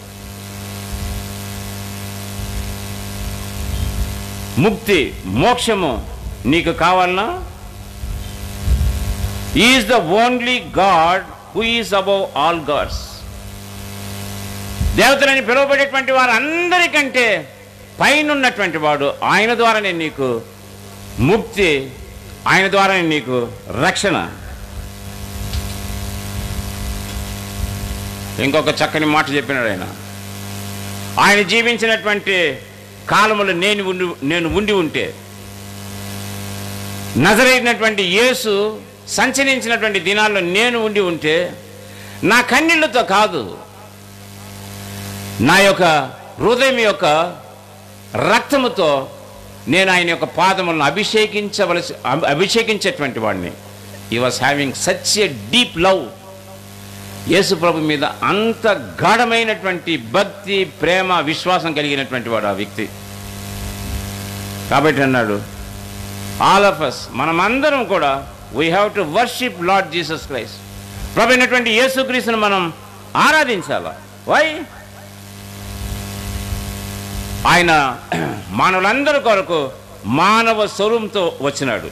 ముక్తి మోక్షము నీకు కావాలనా is the only God who is above all gods దేవతలని పిలువబడేటువంటి వారు అందరికంటే పైనున్నటువంటి వాడు ఆయన ద్వారానే నీకు ముక్తి ఆయన ద్వారానే నీకు రక్షణ ఇంకొక చక్కని మాట చెప్పినాడు ఆయన ఆయన జీవించినటువంటి కాలములో నేను ఉండి నేను ఉండి ఉంటే నజరైనటువంటి యేసు సంచరించినటువంటి దినాల్లో నేను ఉండి ఉంటే నా కన్నీళ్లతో కాదు నా యొక్క హృదయం యొక్క రక్తముతో నేను ఆయన యొక్క పాదములను అభిషేకించవలసి అభి- అభిషేకించేటువంటి వాడిని he was having such a deep love యేసు ప్రభు మీద అంత గాఢమైనటువంటి భక్తి ప్రేమ విశ్వాసం కలిగినటువంటి వాడు ఆ వ్యక్తి కాబట్టి అన్నాడు ఆల్ ఆఫ్ అస్ మనమందరం కూడా we have to worship Lord Jesus Christ ప్రభు అయినటువంటి యేసుక్రీస్తును మనం ఆరాధించాలా వై ఆయన మానవులందరి కొరకు మానవ స్వరూపంతో వచ్చినాడు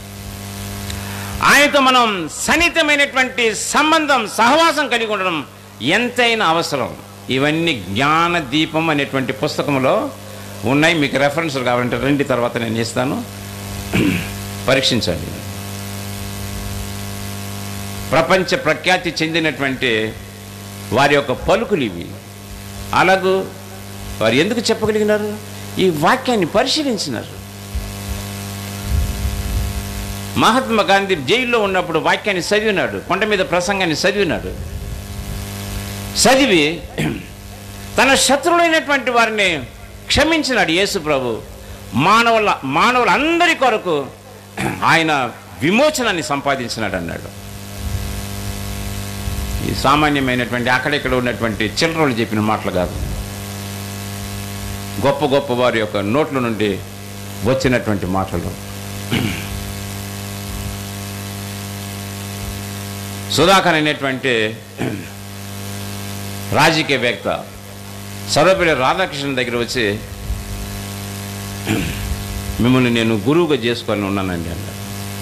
ఆయనతో మనం సన్నిహితమైనటువంటి సంబంధం సహవాసం కలిగి ఉండడం ఎంతైనా అవసరం ఇవన్నీ జ్ఞాన దీపం అనేటువంటి పుస్తకంలో ఉన్నాయి మీకు రెఫరెన్స్ కావాలంటే రండి తర్వాత నేను ఇస్తాను పరీక్షించండి ప్రపంచ ప్రఖ్యాతి చెందినటువంటి వారి యొక్క పలుకులు ఇవి అలాగూ వారు ఎందుకు చెప్పగలిగినారు ఈ వాక్యాన్ని పరిశీలించినారు మహాత్మా గాంధీ జైల్లో ఉన్నప్పుడు వాక్యాన్ని చదివినాడు కొండ మీద ప్రసంగాన్ని చదివినాడు చదివి తన శత్రువులైనటువంటి వారిని క్షమించినాడు యేసు ప్రభు మానవుల మానవులందరి కొరకు ఆయన విమోచనాన్ని సంపాదించినాడు అన్నాడు ఈ సామాన్యమైనటువంటి అక్కడెక్కడ ఉన్నటువంటి చిల్లరలు చెప్పిన మాటలు కాదు గొప్ప గొప్ప వారి యొక్క నోట్ల నుండి వచ్చినటువంటి మాటలు సుధాకర్ అనేటువంటి రాజకీయవేత్త సర్వపల్లి రాధాకృష్ణ దగ్గర వచ్చి మిమ్మల్ని నేను గురువుగా చేసుకొని ఉన్నానండి అన్నాడు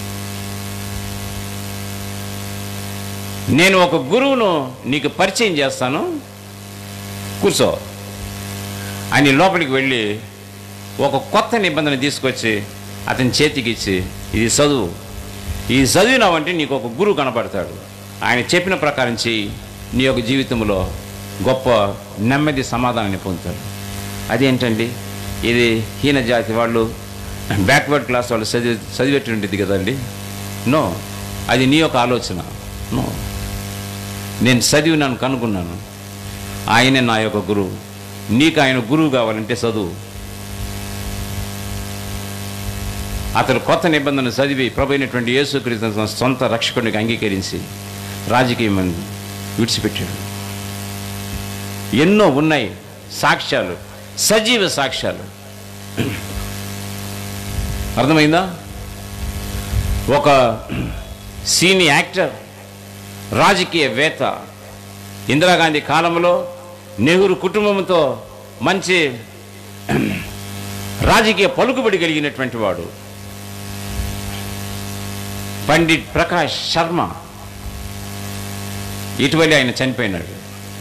నేను ఒక గురువును నీకు పరిచయం చేస్తాను కూర్చో అని లోపలికి వెళ్ళి ఒక కొత్త నిబంధన తీసుకొచ్చి అతని చేతికి ఇచ్చి ఇది చదువు ఈ చదివినావంటే నీకు ఒక గురువు కనపడతాడు ఆయన చెప్పిన ప్రకారం చెయ్యి నీ యొక్క జీవితంలో గొప్ప నెమ్మది సమాధానాన్ని పొందుతాడు అదేంటండి ఇది హీన జాతి వాళ్ళు బ్యాక్వర్డ్ క్లాస్ వాళ్ళు చదివి చదివేటువంటిది కదండి నో అది నీ యొక్క ఆలోచన నో నేను చదివినాను కనుక్కున్నాను ఆయనే నా యొక్క గురువు నీకు ఆయన గురువు కావాలంటే చదువు అతడు కొత్త నిబంధన చదివి ప్రభైనటువంటి యేసుక్రీస్తు తన సొంత రక్షకుడికి అంగీకరించి రాజకీయం విడిచిపెట్టాడు ఎన్నో ఉన్నాయి సాక్ష్యాలు సజీవ సాక్ష్యాలు అర్థమైందా ఒక సీనియర్ యాక్టర్ రాజకీయవేత్త ఇందిరాగాంధీ కాలంలో నెహ్రూ కుటుంబంతో మంచి రాజకీయ పలుకుబడి కలిగినటువంటి వాడు పండిట్ ప్రకాష్ శర్మ ఇటీవలే ఆయన చనిపోయినాడు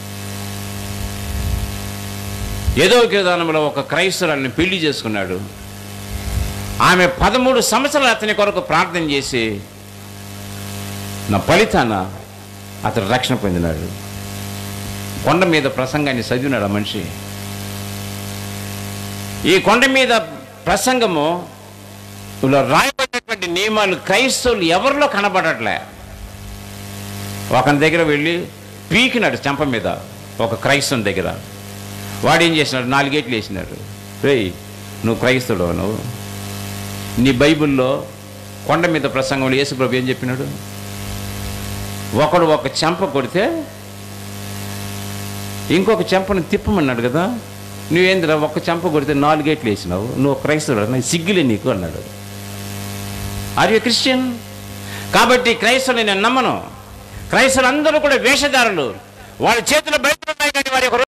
ఏదో ఒక విధానంలో ఒక క్రైస్తవురాల్ని పెళ్లి చేసుకున్నాడు ఆమె పదమూడు సంవత్సరాలు అతని కొరకు ప్రార్థన చేసి నా ఫలితాన అతడు రక్షణ పొందినాడు కొండ మీద ప్రసంగాన్ని చదివినాడు ఆ మనిషి ఈ కొండ మీద ప్రసంగము ఇలా రాయబడినటువంటి నియమాలు క్రైస్తవులు ఎవరిలో కనబడట్లే ఒకని దగ్గర వెళ్ళి పీకినాడు చెంప మీద ఒక క్రైస్తవుని దగ్గర వాడు ఏం చేసినాడు నాలుగేట్లు వేసినాడు రేయ్ నువ్వు క్రైస్తవుడు నువ్వు నీ బైబిల్లో కొండ మీద ప్రసంగంలో యేసుప్రభు ఏం చెప్పినాడు ఒకడు ఒక చెంప కొడితే ఇంకొక చెంపను తిప్పమన్నాడు కదా నువ్వేందిరా ఒక్క చెంప కొడితే నాలుగేట్లు వేసినావు నువ్వు క్రైస్తవుడు నాకు సిగ్గులే నీకు అన్నాడు ఆర్ యూ క్రిస్టియన్ కాబట్టి క్రైస్తవుని నేను నమ్మను క్రైస్తవులు అందరూ కూడా వేషధారులు వాళ్ళ చేతిలో బయట ఉన్నాయి కానీ వారి యొక్క